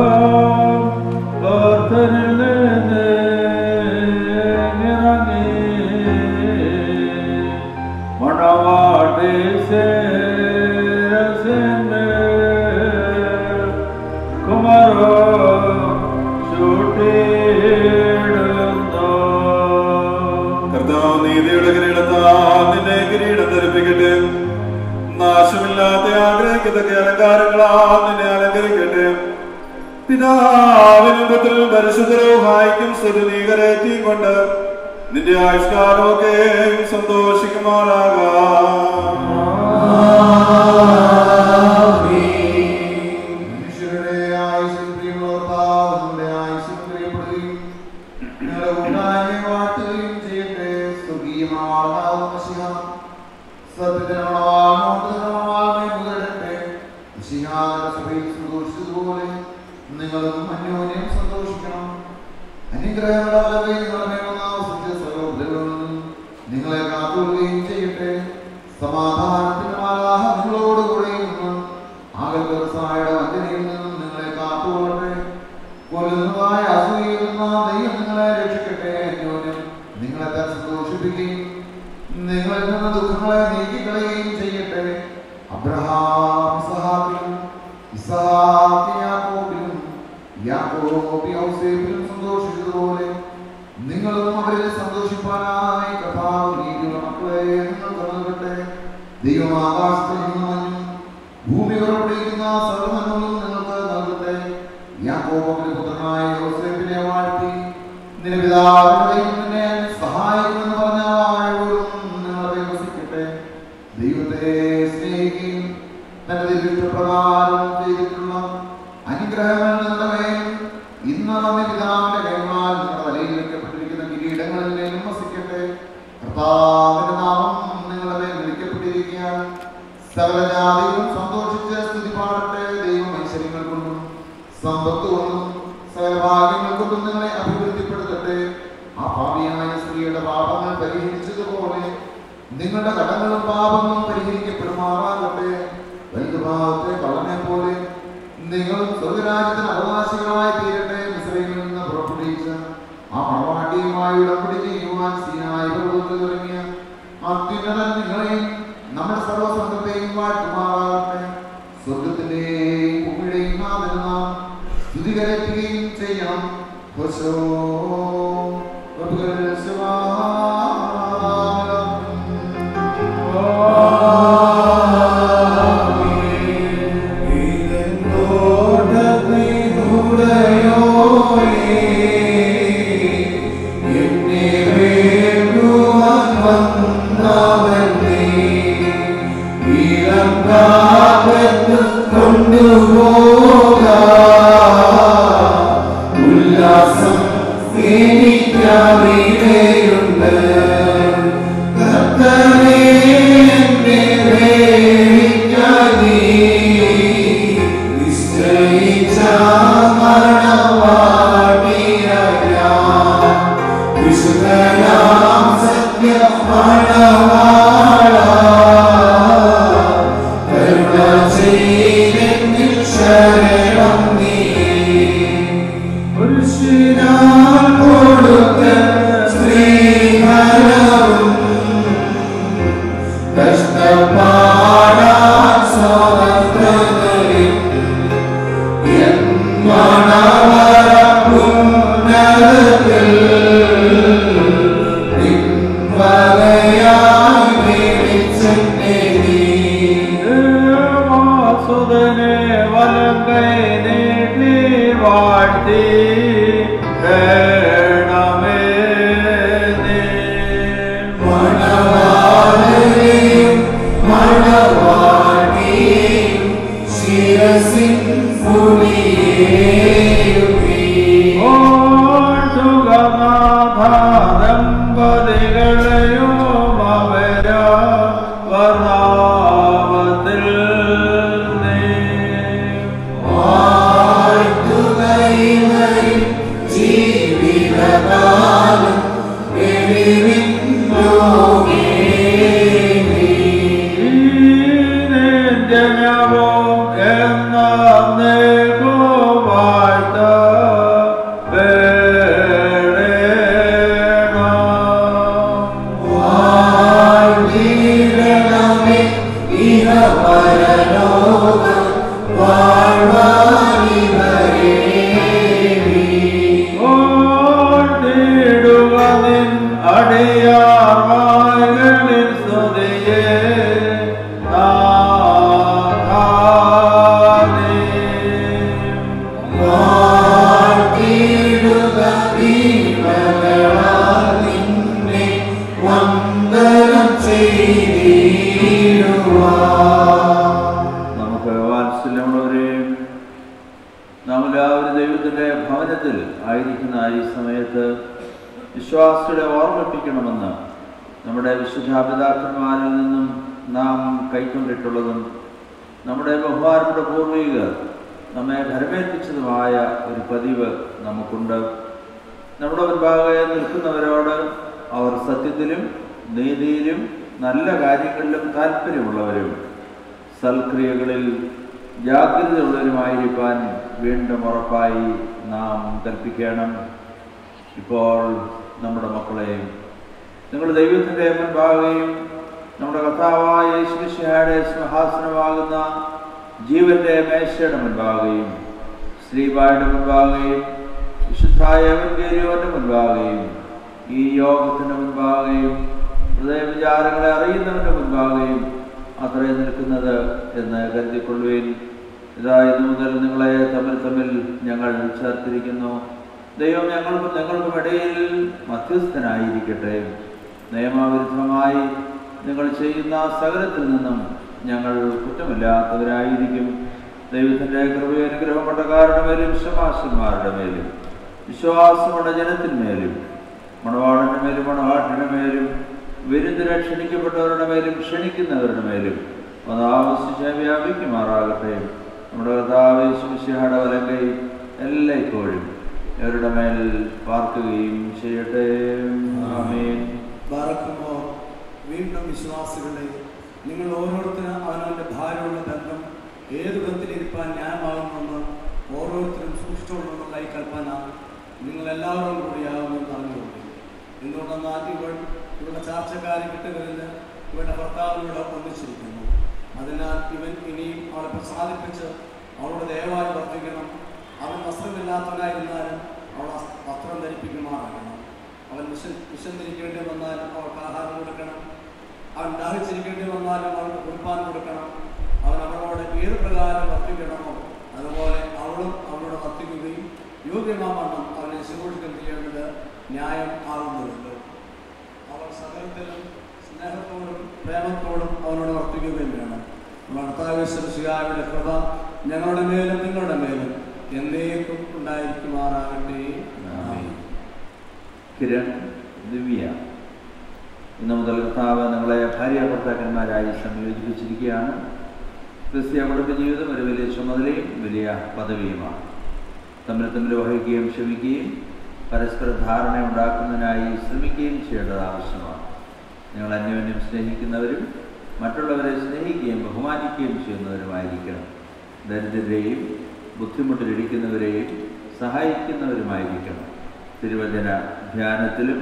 കർത്തനിൽ നിന്ന് ഇറങ്ങി മണവാട്ടി സേരസിന്മേൽ കുമരോ ചൂട്ടിടുന്നു കർത്താവ് നീതിയുടെ കിരീടത്താൽ നിന്നെ കിരീടം ധരിപ്പിക്കട്ടെ നാശമില്ലാത്ത ആഗ്രഹിക്കത്തക്ക അലങ്കാരങ്ങളാൽ നിന്നെ അലങ്കരിക്കട്ടെ പിതാവിനും പുത്രനും പരിശുദ്ധരവുമായിക്കും സ്തുതിനീകരേറ്റിയും കൊണ്ട് നിന്റെ ആയുഷ്കാലമൊക്കെ സന്തോഷിക്കുമാറാകാം മനുഷ്യരുടെ ആയുസ്സിൽ പ്രിയമുള്ളവർക്കാവ് നമ്മുടെ ആയുസ്സിൽ പ്രിയപ്പെടുകയും ഞങ്ങളുടെ കൂട്ടായ്മയെ വാഴ്ത്തുകയും ചെയ്യട്ടെ സ്വർഗീയ മണവാളനാകുന്ന മഷിഹ സത്യത്തിന് മണവാളനോട് മണവാളനെ മുതലട്ടെ മഷിഹായുടെ സഭയിൽ സന്തോഷിച്ചതുപോലെ നിങ്ങളും അന്യോന്യം സന്തോഷിക്കണം അനുഗ്രഹങ്ങളുടെ വലവേ നിങ്ങളുടെ മേലുള്ള ആവശ്യത്തെ സർവ്വബലങ്ങളും നിങ്ങളെ കാത്തുകൊള്ളുകയും ചെയ്യട്ടെ സമാധാനത്തിന്റെ മാലാഹ നിങ്ങളോടുകൂടെ നിന്ന് ആകൽസായുടെ വഞ്ചനയിൽ നിന്നും നിങ്ങളെ കാത്തുകൊള്ളട്ടെ കൊല്ലുന്നതായ അസൂയയിൽ നിന്ന് ദൈവം നിങ്ങളെ രക്ഷിക്കട്ടെ അന്യോന്യം നിങ്ങളെ താൻ സന്തോഷിപ്പിക്കുകയും നിങ്ങളിൽ നിന്ന് ദുഃഖങ്ങളെ നീക്കിക്കളയുകയും ചെയ്യട്ടെ അബ്രഹാം ഇസഹാക്കിലും ഇസഹാക്ക് യാക്കോബിലും യാക്കോബ് യൗസേപ്പിലും സന്തോഷിച്ചതുപോലെ നിങ്ങളും അവരിൽ സന്തോഷിപ്പാനായി കഥാവ് നീതിയുള്ള മക്കളെ നിങ്ങൾക്ക് നൽകട്ടെ ദൈവം ആകാശത്തിൽ നിന്ന് മഞ്ഞും ഭൂമി പുറപ്പെടുവിക്കുന്ന സർവ്വനന്മകളും നിങ്ങൾക്ക് നൽകട്ടെ യാക്കോബിന്റെ പുത്രനായ യോസേഫിനെ വാഴ്ത്തി നിന്റെ പിതാവിന്റെ ദൈവം നിന്നെ സഹായിക്കുമെന്ന് പറഞ്ഞ വാഴ്വോടും നിങ്ങളെ വസിക്കട്ടെ ദൈവത്തെ സ്നേഹിക്കുകയും തന്റെ ദിവ്യപ്രകാരം ചെയ്തിട്ടുള്ള അനുഗ്രഹങ്ങൾ നിങ്ങളുടെ മേൽ ഇന്ന് നമ്മെ പിതാവിന്റെ കൈമാൽ നിങ്ങളുടെ വലയിൽ വെക്കപ്പെട്ടിരിക്കുന്ന കിരീടങ്ങളിലേക്കും വസിക്കട്ടെ കർത്താവിന്റെ നാമം നിങ്ങളുടെ മേൽ വിളിക്കപ്പെട്ടിരിക്കുകയാണ് സകല ജാതികളും സന്തോഷിച്ച് സ്തുതി പാടട്ടെ ദൈവം ഐശ്വര്യങ്ങൾ കൊണ്ടും സമ്പത്ത് കൊണ്ടും സകല ഭാഗ്യങ്ങൾ കൊണ്ടും നിങ്ങളെ അഭിവൃദ്ധിപ്പെടുത്തട്ടെ ആ പാപിയായ സ്ത്രീയുടെ പാപങ്ങൾ പരിഹരിച്ചതുപോലെ നിങ്ങളുടെ കടങ്ങളും പാപങ്ങളും പരിഹരിക്കപ്പെടുമാറാകട്ടെ വലുതുഭാഗത്തെ കള്ളനെ പോലെ നിങ്ങളും സ്വർഗരാജ്യത്തിന് അവകാശികളായി തീരട്ടെ മിശ്രയിൽ നിന്ന് പുറപ്പെടുവിച്ച ആ മണവാട്ടിയുമായി ഉടമ്പടി ചെയ്യുവാൻ സീനായി പർവ്വതത്തിൽ തുടങ്ങിയ അത്യുന്നതൻ നിങ്ങളെയും നമ്മുടെ സർവ്വസംഘത്തെയും വാഴ്ത്തുമാറാകട്ടെ സ്വർഗത്തിന്റെയും ഭൂമിയുടെയും നാഥന് നാം സ്തുതി കരറ്റുകയും ചെയ്യണം ഹോശോ പ്രഭുക്കൾ ഉല്ലാസം എനിക്കവിടെയുണ്ട് കർത്തനേ എന്നെ വേദിക്കാൻ നീ നിശ്ചയിച്ച മണവാട്ടിയായ ഞാൻ. വിശുദ്ധനാം സത്യമണവാള കരുണ ചെയ്തെങ്കിൽ ശരണം നീ പുരുഷനാൽ കൊടുത്ത സ്ത്രീഫലവും കഷ്ടപ്പാടാൻ സ്വാതന്ത്ര്യങ്ങളിൽ എൻ മണവറപ്പുന്നതത്തിൽ നിൻ വകയായി മേടിച്ചെന്നെ നീ വാസുദനെ വലം കൈ നീട്ടി വാഴ്ത്തി വേണമേ നീ. മണവാളനെയും മണവാട്ടിയെയും ശിരസിൻ പുലിയേയും നീ. ദമ്പതികളെയോ അവര വർണ്ണാവത്തിൽ നീ വാഴ്ത്തുകയിവരിൽ ജീവിതകാലം വെളിവിൻ ലോകേ നീ. ജനവോ എന്ന വാഴ്ത്ത വേണ വാഴ്ത്തിയിടണമേ ഇഹ പരലോകം വാഴ്വാനിവരേ നീ. ഓർത്തിടുക നിൻ അടിയാർ വായ്കളിൽ സ്തുതിയെ നാഥാനേ. വാഴ്ത്തിയിടുക ദീപങ്ങളാൽ നിന്നെ വന്ദനം ചെയ്തിടുവാൻ നമുക്ക് വാത്സല്യമുള്ളവരെയും നാം എല്ലാവരും ദൈവത്തിൻ്റെ ഭവനത്തിൽ ആയിരിക്കുന്ന ഈ സമയത്ത് വിശ്വാസികളെ ഓർമ്മിപ്പിക്കണമെന്ന് നമ്മുടെ നമ്മുടെ വിശുദ്ധാപിതാക്കന്മാരിൽ നിന്നും നാം കൈക്കൊണ്ടിട്ടുള്ളതും നമ്മുടെ ബഹുമാനയുടെ പൂർവികർ നമ്മെ ഭരമേൽപ്പിച്ചതുമായ ഒരു പതിവ് നമുക്കുണ്ട് നമ്മുടെ മുൻപാകെ നിൽക്കുന്നവരോട് അവർ സത്യത്തിലും നീതിയിലും നല്ല കാര്യങ്ങളിലും താല്പര്യമുള്ളവരും സൽക്രിയകളിൽ ജാഗ്രതയുള്ളവരുമായിരിക്കാൻ വീണ്ടും ഉറപ്പായി നാം കൽപ്പിക്കണം ഇപ്പോൾ നമ്മുടെ മക്കളെയും നിങ്ങൾ ദൈവത്തിൻ്റെ മുൻപാകുകയും നമ്മുടെ കർത്താവായ യേശുമിശിഹായുടെ സിംഹാസനമാകുന്ന ജീവന്റെ മേശയുടെ മുൻപാകുകയും ശ്രീബായുടെ മുൻപാകുകയും വിശുദ്ധായ എവൻഗേരിയോന്റെ മുൻപാകുകയും ഈ യോഗത്തിന് മുൻപാകുകയും ഹൃദയവിചാരങ്ങളെ അറിയുന്നവന്റെ മുൻപാകുകയും അത്രയും നിൽക്കുന്നത് എന്ന് കരുതിക്കൊള്ളുകയും ഇതാ ഇന്നു മുതൽ നിങ്ങളെ തമ്മിൽ തമ്മിൽ ഞങ്ങൾ ചേർത്തിരിക്കുന്നു ദൈവം ഞങ്ങൾക്കും ഞങ്ങൾക്കും ഇടയിൽ മധ്യസ്ഥനായിരിക്കട്ടെ നിയമവിരുദ്ധമായി നിങ്ങൾ ചെയ്യുന്ന സകലത്തിൽ നിന്നും ഞങ്ങൾ കുറ്റമില്ലാത്തവരായിരിക്കും ദൈവത്തിൻ്റെ കൃപയും അനുഗ്രഹപ്പെട്ടക്കാരുടെ മേലും ശമാശന്മാരുടെ മേലും വിശ്വാസമുള്ള ജനത്തിന്മേലും മണവാളന്റെ മേലും മണവാട്ടിന്റെ മേലും വിരുദ്ധരെ ക്ഷണിക്കപ്പെട്ടവരുടെ മേലും ക്ഷണിക്കുന്നവരുടെ മേലും അതാവശ്യ വ്യാപിക്കുമാറാകട്ടെ നമ്മുടെ കർത്താവേശുശിഹയുടെ വലങ്കൈ എല്ലായ്പ്പോഴും ഇവരുടെ മേൽ പാർക്കുകയും ചെയ്യട്ടെ ആമേൻ ബാറക്കുമോ വീണ്ടും വിശ്വാസികളെ നിങ്ങൾ ഓരോരുത്തരും അവനവൻ്റെ ഭാര്യയുള്ള ബന്ധം ഏത് വിധത്തിലിരിപ്പാൻ ന്യായമാകുമെന്ന് ഓരോരുത്തരും സൂക്ഷിച്ചോളണമെന്നുള്ള ഈ കൽപ്പന നിങ്ങൾ എല്ലാവരും കൂടിയാകുമെന്ന് അറിഞ്ഞുകൊണ്ട് എന്തുകൊണ്ടെന്നാൽ ഇവൾ ഇവളുടെ ചാർച്ചക്കാരെ കിട്ടുകരുത് ഇവളുടെ ഭർത്താവിനോട് ഒന്നിച്ചിരിക്കുന്നു അതിനാൽ ഇവൻ ഇനിയും അവളെ പ്രസാദിപ്പിച്ച് അവളുടെ ദയവായി വർദ്ധിക്കണം അവൻ വസ്ത്രമില്ലാത്തവനായിരുന്നാലും അവൾ വസ്ത്രം ധരിപ്പിക്കുമാറാകണം അവൻ വിശ വിശന്നിരിക്കേണ്ടി വന്നാലും അവൾക്ക് ആഹാരം കൊടുക്കണം അവൻ ദാഹിച്ചിരിക്കേണ്ടി വന്നാലും അവൾക്ക് കുടിപ്പാൻ കൊടുക്കണം അവൻ അവളോട് ഏത് പ്രകാരം വർത്തിക്കണമോ അതുപോലെ അവളും അവളോട് വർത്തിക്കുകയും യോഗ്യമാവണ്ണം അവനെ ശുശ്രൂഷിക്കുകയും ചെയ്യേണ്ടത് ന്യായം ആകുന്നുണ്ട് അവൾ സകലത്തിലും സ്നേഹത്തോടും പ്രേമത്തോടും അവനോട് വർത്തിക്കുകയും വേണം ഭർത്താവിശ്വസിയായുടെ കൃപ ഞങ്ങളുടെ മേലും നിങ്ങളുടെ മേലും എന്നേക്കും ഉണ്ടായിരിക്കുമാറാകട്ടെ ആമേൻ. കിരൺ ദിവ്യ ഇന്നു മുതൽ കർത്താവ് നിങ്ങളെ ഭാര്യ ഭർത്താക്കന്മാരായി സംയോജിപ്പിച്ചിരിക്കുകയാണ് ക്രിസ്ത്യ കുടുംബ ജീവിതം ഒരു വലിയ ചുമതലയും വലിയ പദവിയുമാണ് തമ്മിൽ തമ്മിൽ വഹിക്കുകയും ക്ഷമിക്കുകയും പരസ്പര ധാരണ ഉണ്ടാക്കുന്നതിനായി ശ്രമിക്കുകയും ചെയ്യേണ്ടത് ആവശ്യമാണ് നിങ്ങൾ അന്യോന്യം സ്നേഹിക്കുന്നവരും മറ്റുള്ളവരെ സ്നേഹിക്കുകയും ബഹുമാനിക്കുകയും ചെയ്യുന്നവരുമായിരിക്കണം ദരിദ്രരെയും ബുദ്ധിമുട്ടിലിരിക്കുന്നവരെയും സഹായിക്കുന്നവരുമായിരിക്കണം തിരുവചന ധ്യാനത്തിലും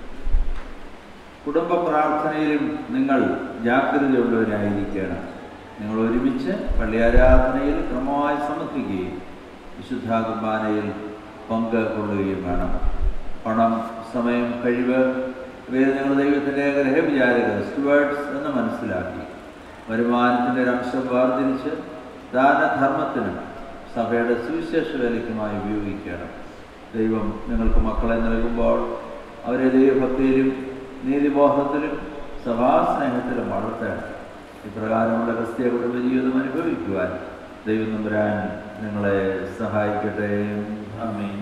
കുടുംബ പ്രാർത്ഥനയിലും നിങ്ങൾ ജാഗ്രതയുള്ളവരായിരിക്കണം നിങ്ങൾ ഒരുമിച്ച് പള്ളിയാരാധനയിൽ ക്രമമായി സമർപ്പിക്കുകയും വിശുദ്ധ കുർബാനയിൽ പങ്ക് കൊള്ളുകയും വേണം പണം സമയം കഴിവ് ഇവയെ നിങ്ങൾ ദൈവത്തിൻ്റെ ഗ്രഹവിചാരകർ സ്റ്റുവേർഡ്സ് എന്ന് മനസ്സിലാക്കി വരുമാനത്തിൻ്റെ ഒരു അംശം വേർതിരിച്ച് ദാനധർമ്മത്തിനും സഭയുടെ സുവിശേഷ വേലയ്ക്കുമായി ഉപയോഗിക്കണം ദൈവം നിങ്ങൾക്ക് മക്കളെ നൽകുമ്പോൾ അവരെ ദൈവഭക്തിയിലും നീതിബോധത്തിലും സഭാസ്നേഹത്തിലും വളർത്തണം ഇപ്രകാരമുള്ള ക്രിസ്തീയ കുടുംബ ജീവിതം അനുഭവിക്കുവാൻ ദൈവം നമ്പുരാൻ നിങ്ങളെ സഹായിക്കട്ടെ ആമീൻ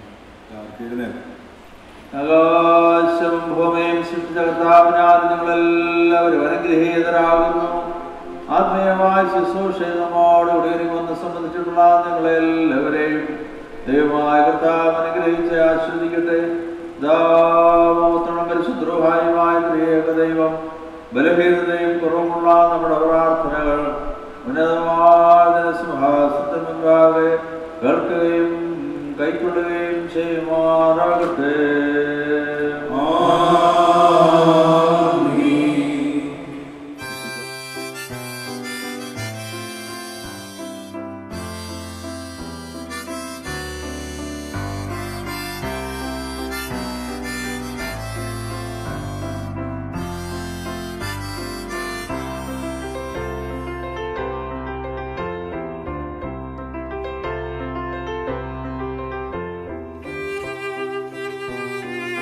ആകാശവും ഭൂമിയും സൃഷ്ടിച്ച കർത്താവിനാൽ നിങ്ങളെല്ലാവരും അനുഗ്രഹീതരാകുന്നു ആത്മീയമായ ശുശ്രൂഷ നമ്മോട് ഉടയറിവെന്ന് സംബന്ധിച്ചിട്ടുള്ള നിങ്ങളെല്ലാവരെയും ദൈവമായ കർത്താവ് അനുഗ്രഹിച്ച് ആശ്രദിക്കട്ടെ ദാമോത്രണം പരിശുദ്രോഹായുമായ ത്രിയേക ദൈവം ബലഹീനതയും കുറവുമുള്ള നമ്മുടെ പ്രാർത്ഥനകൾ ഉന്നതമായ സിംഹാസനത്തിന് മുൻപാകെ കേൾക്കുകയും കൈക്കൊള്ളുകയും ചെയ്യുമാറാകട്ടെ Thank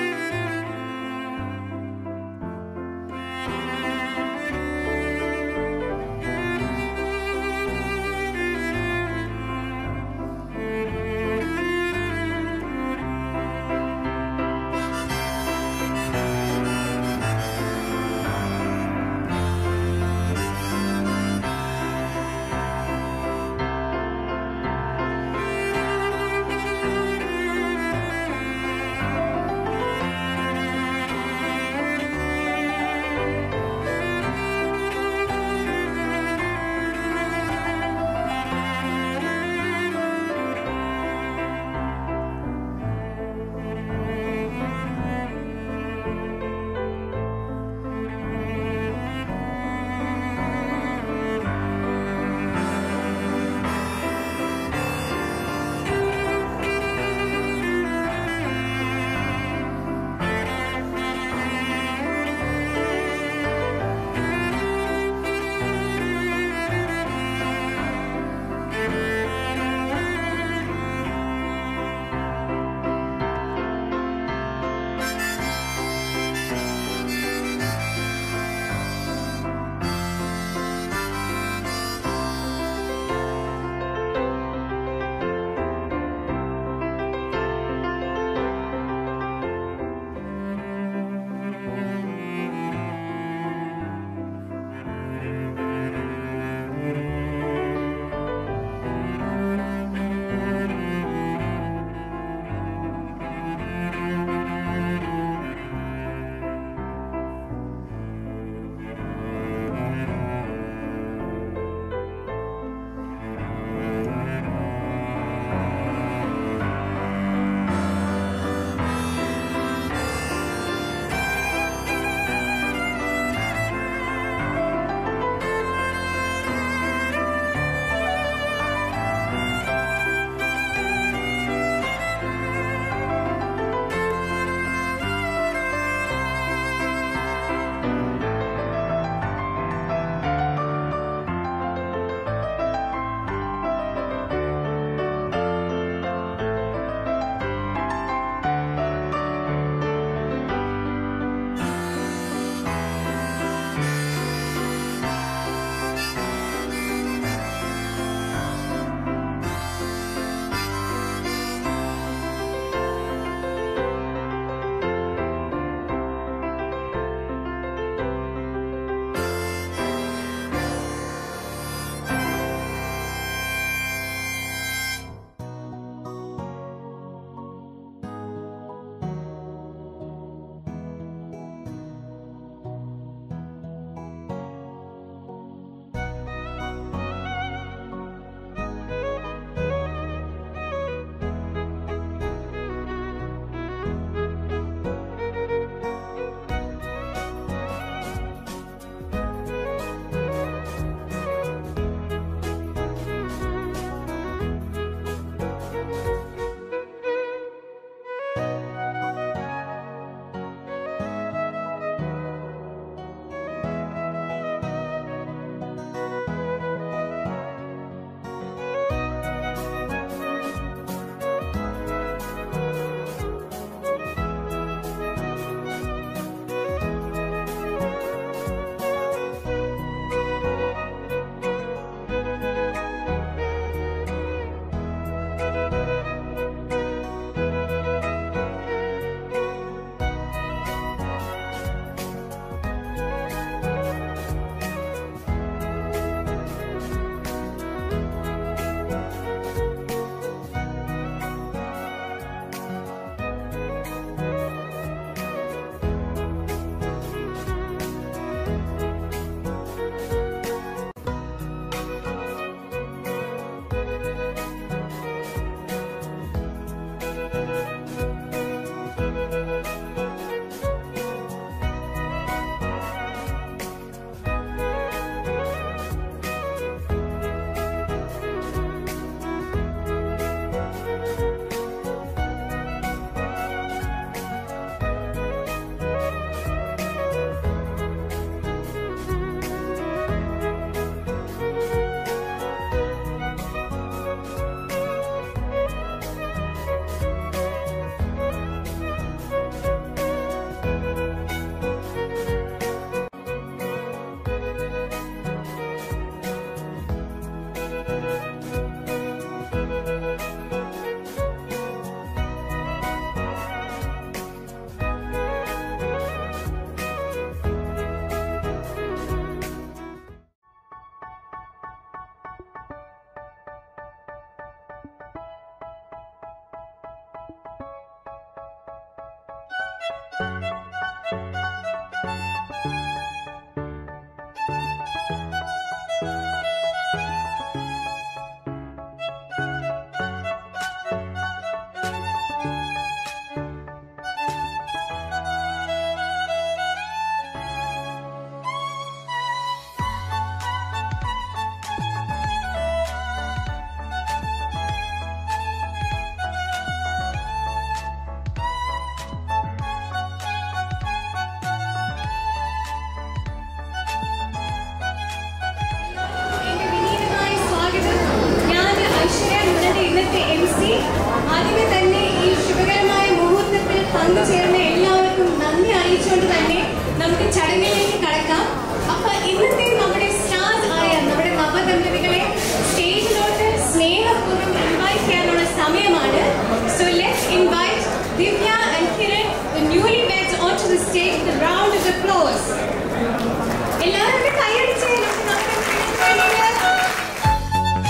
എന്റെ വിനീതമായ സ്വാഗതം ഞാൻ ഐശ്വര്യ നിങ്ങളുടെ ഇന്നത്തെ എം സി ആദ്യമേ തന്നെ ഈ ശുഭകരമായ മുഹൂർത്തത്തിൽ പങ്കുചേർന്ന എല്ലാവർക്കും നന്ദി അറിയിച്ചുകൊണ്ട് തന്നെ നമുക്ക് ചടങ്ങിലേക്ക് കടക്കാം അപ്പൊ ഇന്നത്തെ നമ്മുടെ സ്റ്റാർസ് ആയ നമ്മുടെ നവദമ്പതികളെ സ്റ്റേജിലോട്ട് സ്നേഹപൂർവ്വം ഇൻവൈറ്റ് ചെയ്യാനുള്ള സമയമാണ് so let's invite Divya and Kiran the newly weds onto the stage with a round of applause എല്ലാവരും ഒന്ന് കൈയടിച്ച് നമുക്ക് നവദമ്പതികൾക്ക് വേണ്ടിയിട്ട്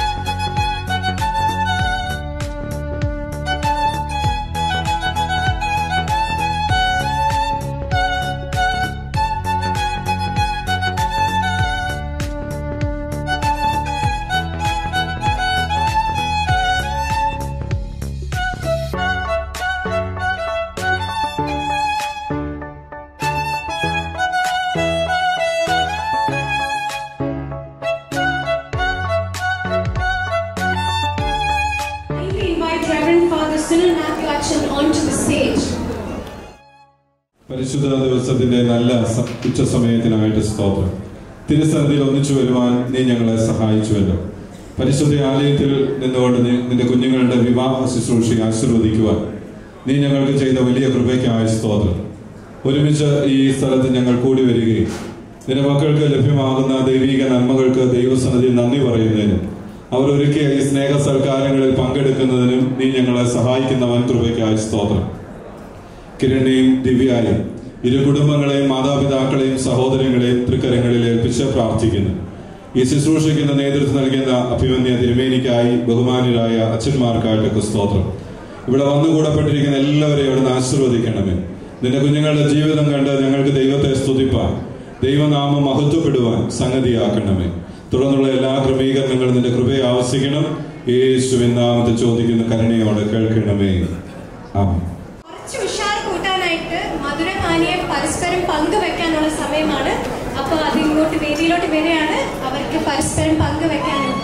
kindly invite Reverend Father Sunil Matthew Action onto the stage. പരിശുദ്ധ ദിവസത്തിന്റെ നല്ല സ- ഉച്ചസമയത്തിനായിട്ട് സ്തോത്രം തിരുസന്നിധിയിൽ ഒന്നിച്ചു വരുവാൻ നീ ഞങ്ങളെ സഹായിച്ചുവല്ലോ പരിശുദ്ധ ആലയത്തിൽ നിന്നുകൊണ്ട് നീ നിന്റെ കുഞ്ഞുങ്ങളുടെ വിവാഹ ശുശ്രൂഷ ആശീർവദിക്കുവാൻ നീ ഞങ്ങൾക്ക് ചെയ്ത വലിയ കൃപയ്ക്കായ സ്തോത്രം ഒരുമിച്ച് ഈ സ്ഥലത്ത് ഞങ്ങൾ കൂടി വരികയും നിന്റെ മക്കൾക്ക് ലഭ്യമാകുന്ന ദൈവിക നന്മകൾക്ക് ദൈവസന്നിധിയിൽ നന്ദി പറയുന്നതിനും അവർ ഒരുക്കിയ ഈ സ്നേഹ സൽക്കാരങ്ങളിൽ പങ്കെടുക്കുന്നതിനും നീ ഞങ്ങളെ സഹായിക്കുന്ന വൻ കൃപയ്ക്കായ സ്തോത്രം കിരണിനെയും ദിവ്യായും ഇരു കുടുംബങ്ങളെയും മാതാപിതാക്കളെയും സഹോദരങ്ങളെയും തൃക്കരങ്ങളിൽ ഏൽപ്പിച്ച് പ്രാർത്ഥിക്കുന്നു ഈ ശുശ്രൂഷയ്ക്ക് നേതൃത്വം നൽകുന്ന അഭിമന്യ തിരുമേനിക്കായി ബഹുമാന്യരായ അച്ഛന്മാർക്കായിട്ടൊക്കെ സ്തോത്രം ഇവിടെ വന്നുകൂടപ്പെട്ടിരിക്കുന്ന എല്ലാവരെയും അവിടുന്ന് ആശീർവദിക്കണമേ നിന്റെ കുഞ്ഞുങ്ങളുടെ ജീവിതം കണ്ട് ഞങ്ങൾക്ക് ദൈവത്തെ സ്തുതിപ്പാൻ ദൈവനാമം മഹത്വപ്പെടുവാൻ സംഗതിയാക്കണമേ തുടർന്നുള്ള എല്ലാ ക്രമീകരണങ്ങളും നിന്റെ കൃപയെ ആവശ്യിക്കണം യേശുവിൻ നാമത്തെ ചോദിക്കുന്ന കരുണയോടെ കേൾക്കണമേ ആമേൻ കുറച്ച് ഉഷാർ കൂട്ടാനായിട്ട് മധുരപാനീയം പരസ്പരം പങ്കുവെക്കാനുള്ള സമയമാണ് അപ്പോൾ അത് ഇങ്ങോട്ട് വേദിയിലോട്ട് വരികയാണ് അവർക്ക് പരസ്പരം പങ്കുവെക്കാനും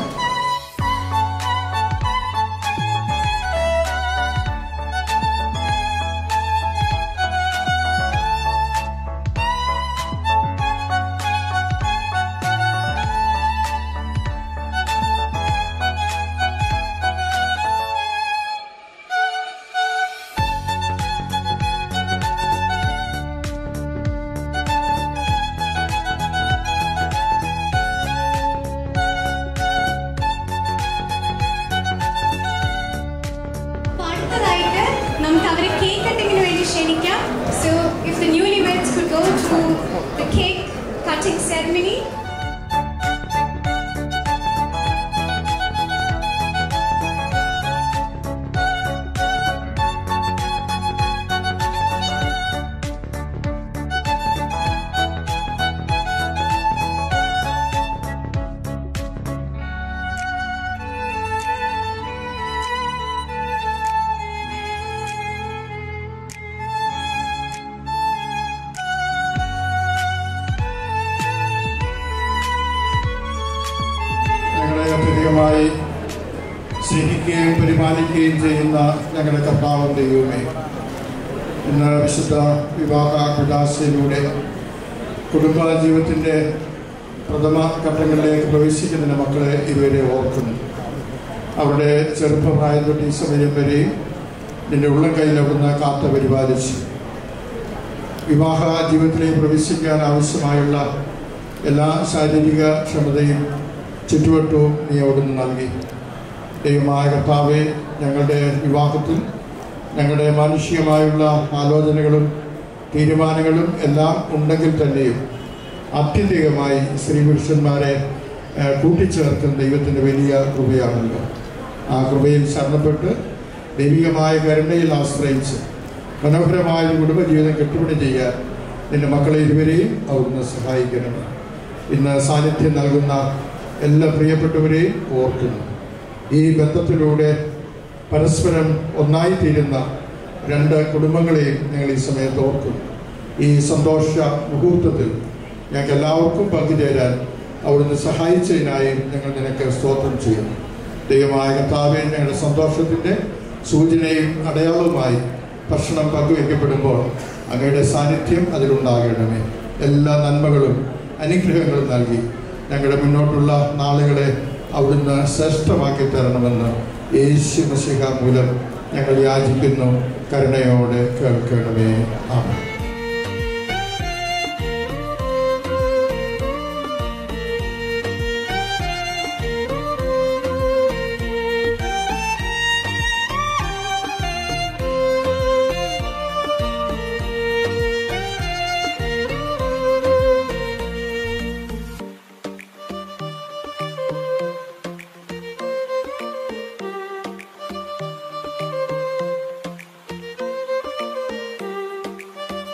അപ്പൊ അടുത്തതായിട്ട് നമുക്ക് അവരെ കേക്ക് കട്ടിങ്ങിന് വേണ്ടി ക്ഷണിക്കാം so if the newly weds could go to the cake cutting ceremony ഞങ്ങളെ അത്യധികമായി സ്നേഹിക്കുകയും പരിപാലിക്കുകയും ചെയ്യുന്ന ഞങ്ങളുടെ കർത്താവും ദൈവമേ ഇന്ന് വിശുദ്ധ വിവാഹ കുടാശയിലൂടെ കുടുംബ ജീവിതത്തിൻ്റെ പ്രഥമ ഘട്ടങ്ങളിലേക്ക് പ്രവേശിക്കുന്ന മക്കളെ ഇതുവരെ ഓർക്കുന്നു അവരുടെ ചെറുപ്പപ്രായം തൊട്ട് ഈ സമയം വരെയും നിന്റെ ഉള്ളം കയ്യിലവിടുന്ന കാത്ത പരിപാലിച്ചു വിവാഹ ജീവിതത്തിലേക്ക് പ്രവേശിക്കാൻ ആവശ്യമായുള്ള എല്ലാ ശാരീരിക ക്ഷമതയും ചുറ്റുവട്ടവും നീ അവിടുന്ന് നൽകി ദൈവമായ കർത്താവെ ഞങ്ങളുടെ വിവാഹത്തിൽ ഞങ്ങളുടെ മാനുഷികമായുള്ള ആലോചനകളും തീരുമാനങ്ങളും എല്ലാം ഉണ്ടെങ്കിൽ തന്നെയും ആത്യന്തികമായി സ്ത്രീ പുരുഷന്മാരെ ഏഹ്, കൂട്ടിച്ചേർക്കുന്ന ദൈവത്തിൻ്റെ വലിയ കൃപയാണല്ലോ ആ കൃപയിൽ ശരണപ്പെട്ട് ദൈവികമായ കരുണയിൽ ആശ്രയിച്ച് മനോഹരമായ ഒരു കുടുംബജീവിതം കെട്ടുപണി ചെയ്യാൻ നിന്റെ മക്കളെ ഇരുവരെയും അവിടുന്ന് സഹായിക്കണം ഇന്ന് സാന്നിധ്യം നൽകുന്ന എല്ലാ പ്രിയപ്പെട്ടവരെയും ഓർക്കുന്നു ഈ ബന്ധത്തിലൂടെ പരസ്പരം ഒന്നായിത്തീരുന്ന രണ്ട് കുടുംബങ്ങളെയും ഞങ്ങൾ ഈ സമയത്ത് ഓർക്കുന്നു ഈ സന്തോഷ മുഹൂർത്തത്തിൽ ഞങ്ങൾക്ക് എല്ലാവർക്കും പങ്കുചേരാൻ അവിടുന്ന് സഹായിച്ചതിനായി ഞങ്ങൾ നിനക്ക് സ്തോത്രം ചെയ്യുന്നു ദൈവമായ കർത്താവെ ഞങ്ങളുടെ സന്തോഷത്തിൻ്റെ സൂചനയും അടയാളവുമായി ഭക്ഷണം പങ്കുവയ്ക്കപ്പെടുമ്പോൾ അങ്ങയുടെ സാന്നിധ്യം അതിലുണ്ടാകണമേ എല്ലാ നന്മകളും അനുഗ്രഹങ്ങളും നൽകി ഞങ്ങളുടെ മുന്നോട്ടുള്ള നാളുകളെ അവിടുന്ന് ശ്രേഷ്ഠമാക്കി തരണമെന്ന് യേശു മസിഹ മൂലം ഞങ്ങൾ യാചിക്കുന്നു കരുണയോടെ കേൾക്കണമേ ആമേൻ ും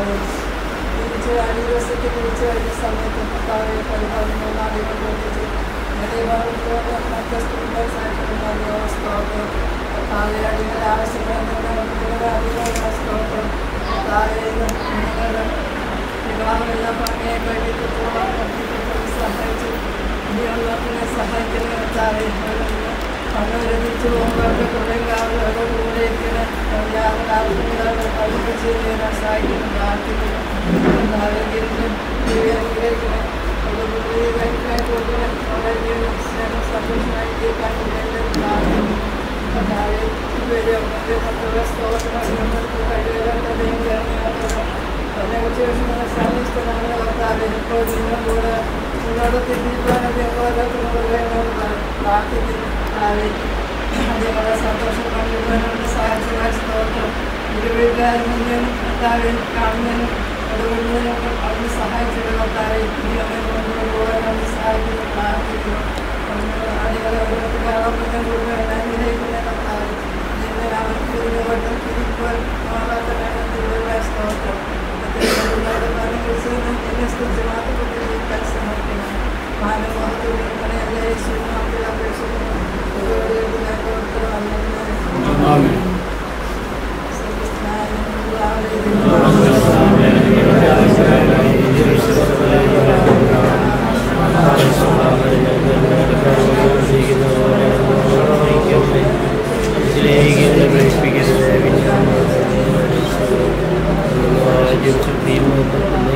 കർത്താവെ തിരിച്ച് അഞ്ച് ദിവസത്തേക്ക് തിരിച്ചു വരുന്ന സമയത്ത് കർത്താവെ പരിപാലനം നാടിനെ പ്രവർത്തിച്ച് ദൈവത്തോട് മറ്റ് സ്ത്രീകൾസായിട്ടുള്ള സ്തോത്രം കർത്താവെ അടിയുടെ ആവശ്യങ്ങൾ നമുക്ക് അടിയുടെ സ്തോത്രം കർത്താവെ നിങ്ങളുടെ വിവാഹമെല്ലാം ഭംഗിയെ കഴിഞ്ഞിട്ടുള്ള സഹായിച്ചു ഇനിയുള്ളതിനെ സഹായിക്കുന്ന കർത്താവെ കണ്ണുരമിച്ച് പോകുമ്പോൾ കുറേ കാലം കൂടെ ഇരിക്കണം യാതൊരു പഠിപ്പിച്ച് ചെയ്യാൻ സഹായിക്കുന്നു പ്രാർത്ഥിക്കുന്നു ആരോഗ്യത്തിനും അനുഗ്രഹിക്കണം സന്തോഷമായി ജീവിക്കാൻ പ്രാർത്ഥിക്കുന്നു കർത്താവെ ഇവരെ മറ്റുള്ള സ്തോത്രങ്ങൾക്ക് കഴിവുകളുടെ അതിനെക്കുറിച്ച് സന്ധിഷ്ടനാണ് കർത്താവെ ഇപ്പോൾ നിങ്ങളോട് നിങ്ങളോട് തിരിഞ്ഞിട്ടാണ് ഞങ്ങളോട് പ്രാർത്ഥിക്കുന്നു കർത്താവെ ഞങ്ങളെ സന്തോഷം പങ്കിടുവാനുള്ള സഹായിച്ച സ്തോത്രം ഇരുവീട്ടുകാരിൽ നിന്നും കർത്താവെ കാണുന്നതിനും അതുകൊണ്ടും അവന് സഹായിച്ചിട്ട് കർത്താവെ ഇനി അവനെ കൊണ്ടുകൊണ്ട് പോകാൻ സഹായിക്കുന്നു പ്രാർത്ഥിക്കുന്നു ആളുകളെ ഓരോരുത്തർ കാണാൻ മുന്നേ കൂടുതൽ അനുഗ്രഹിക്കുന്ന കർത്താവ് നിന്നെ അവർക്ക് ഇതിനോട്ട് തിരിക്കുവാൻ മാറാത്ത കാര്യത്തിലുള്ള സ്തോത്രം എന്നെ സ്തുതി മാത്രം ജീവിക്കാൻ സമർപ്പിക്കണം മാനവ യേശുവിനെ അപേക്ഷിക്കുന്നു പ്രവേശിപ്പിക്കരുത്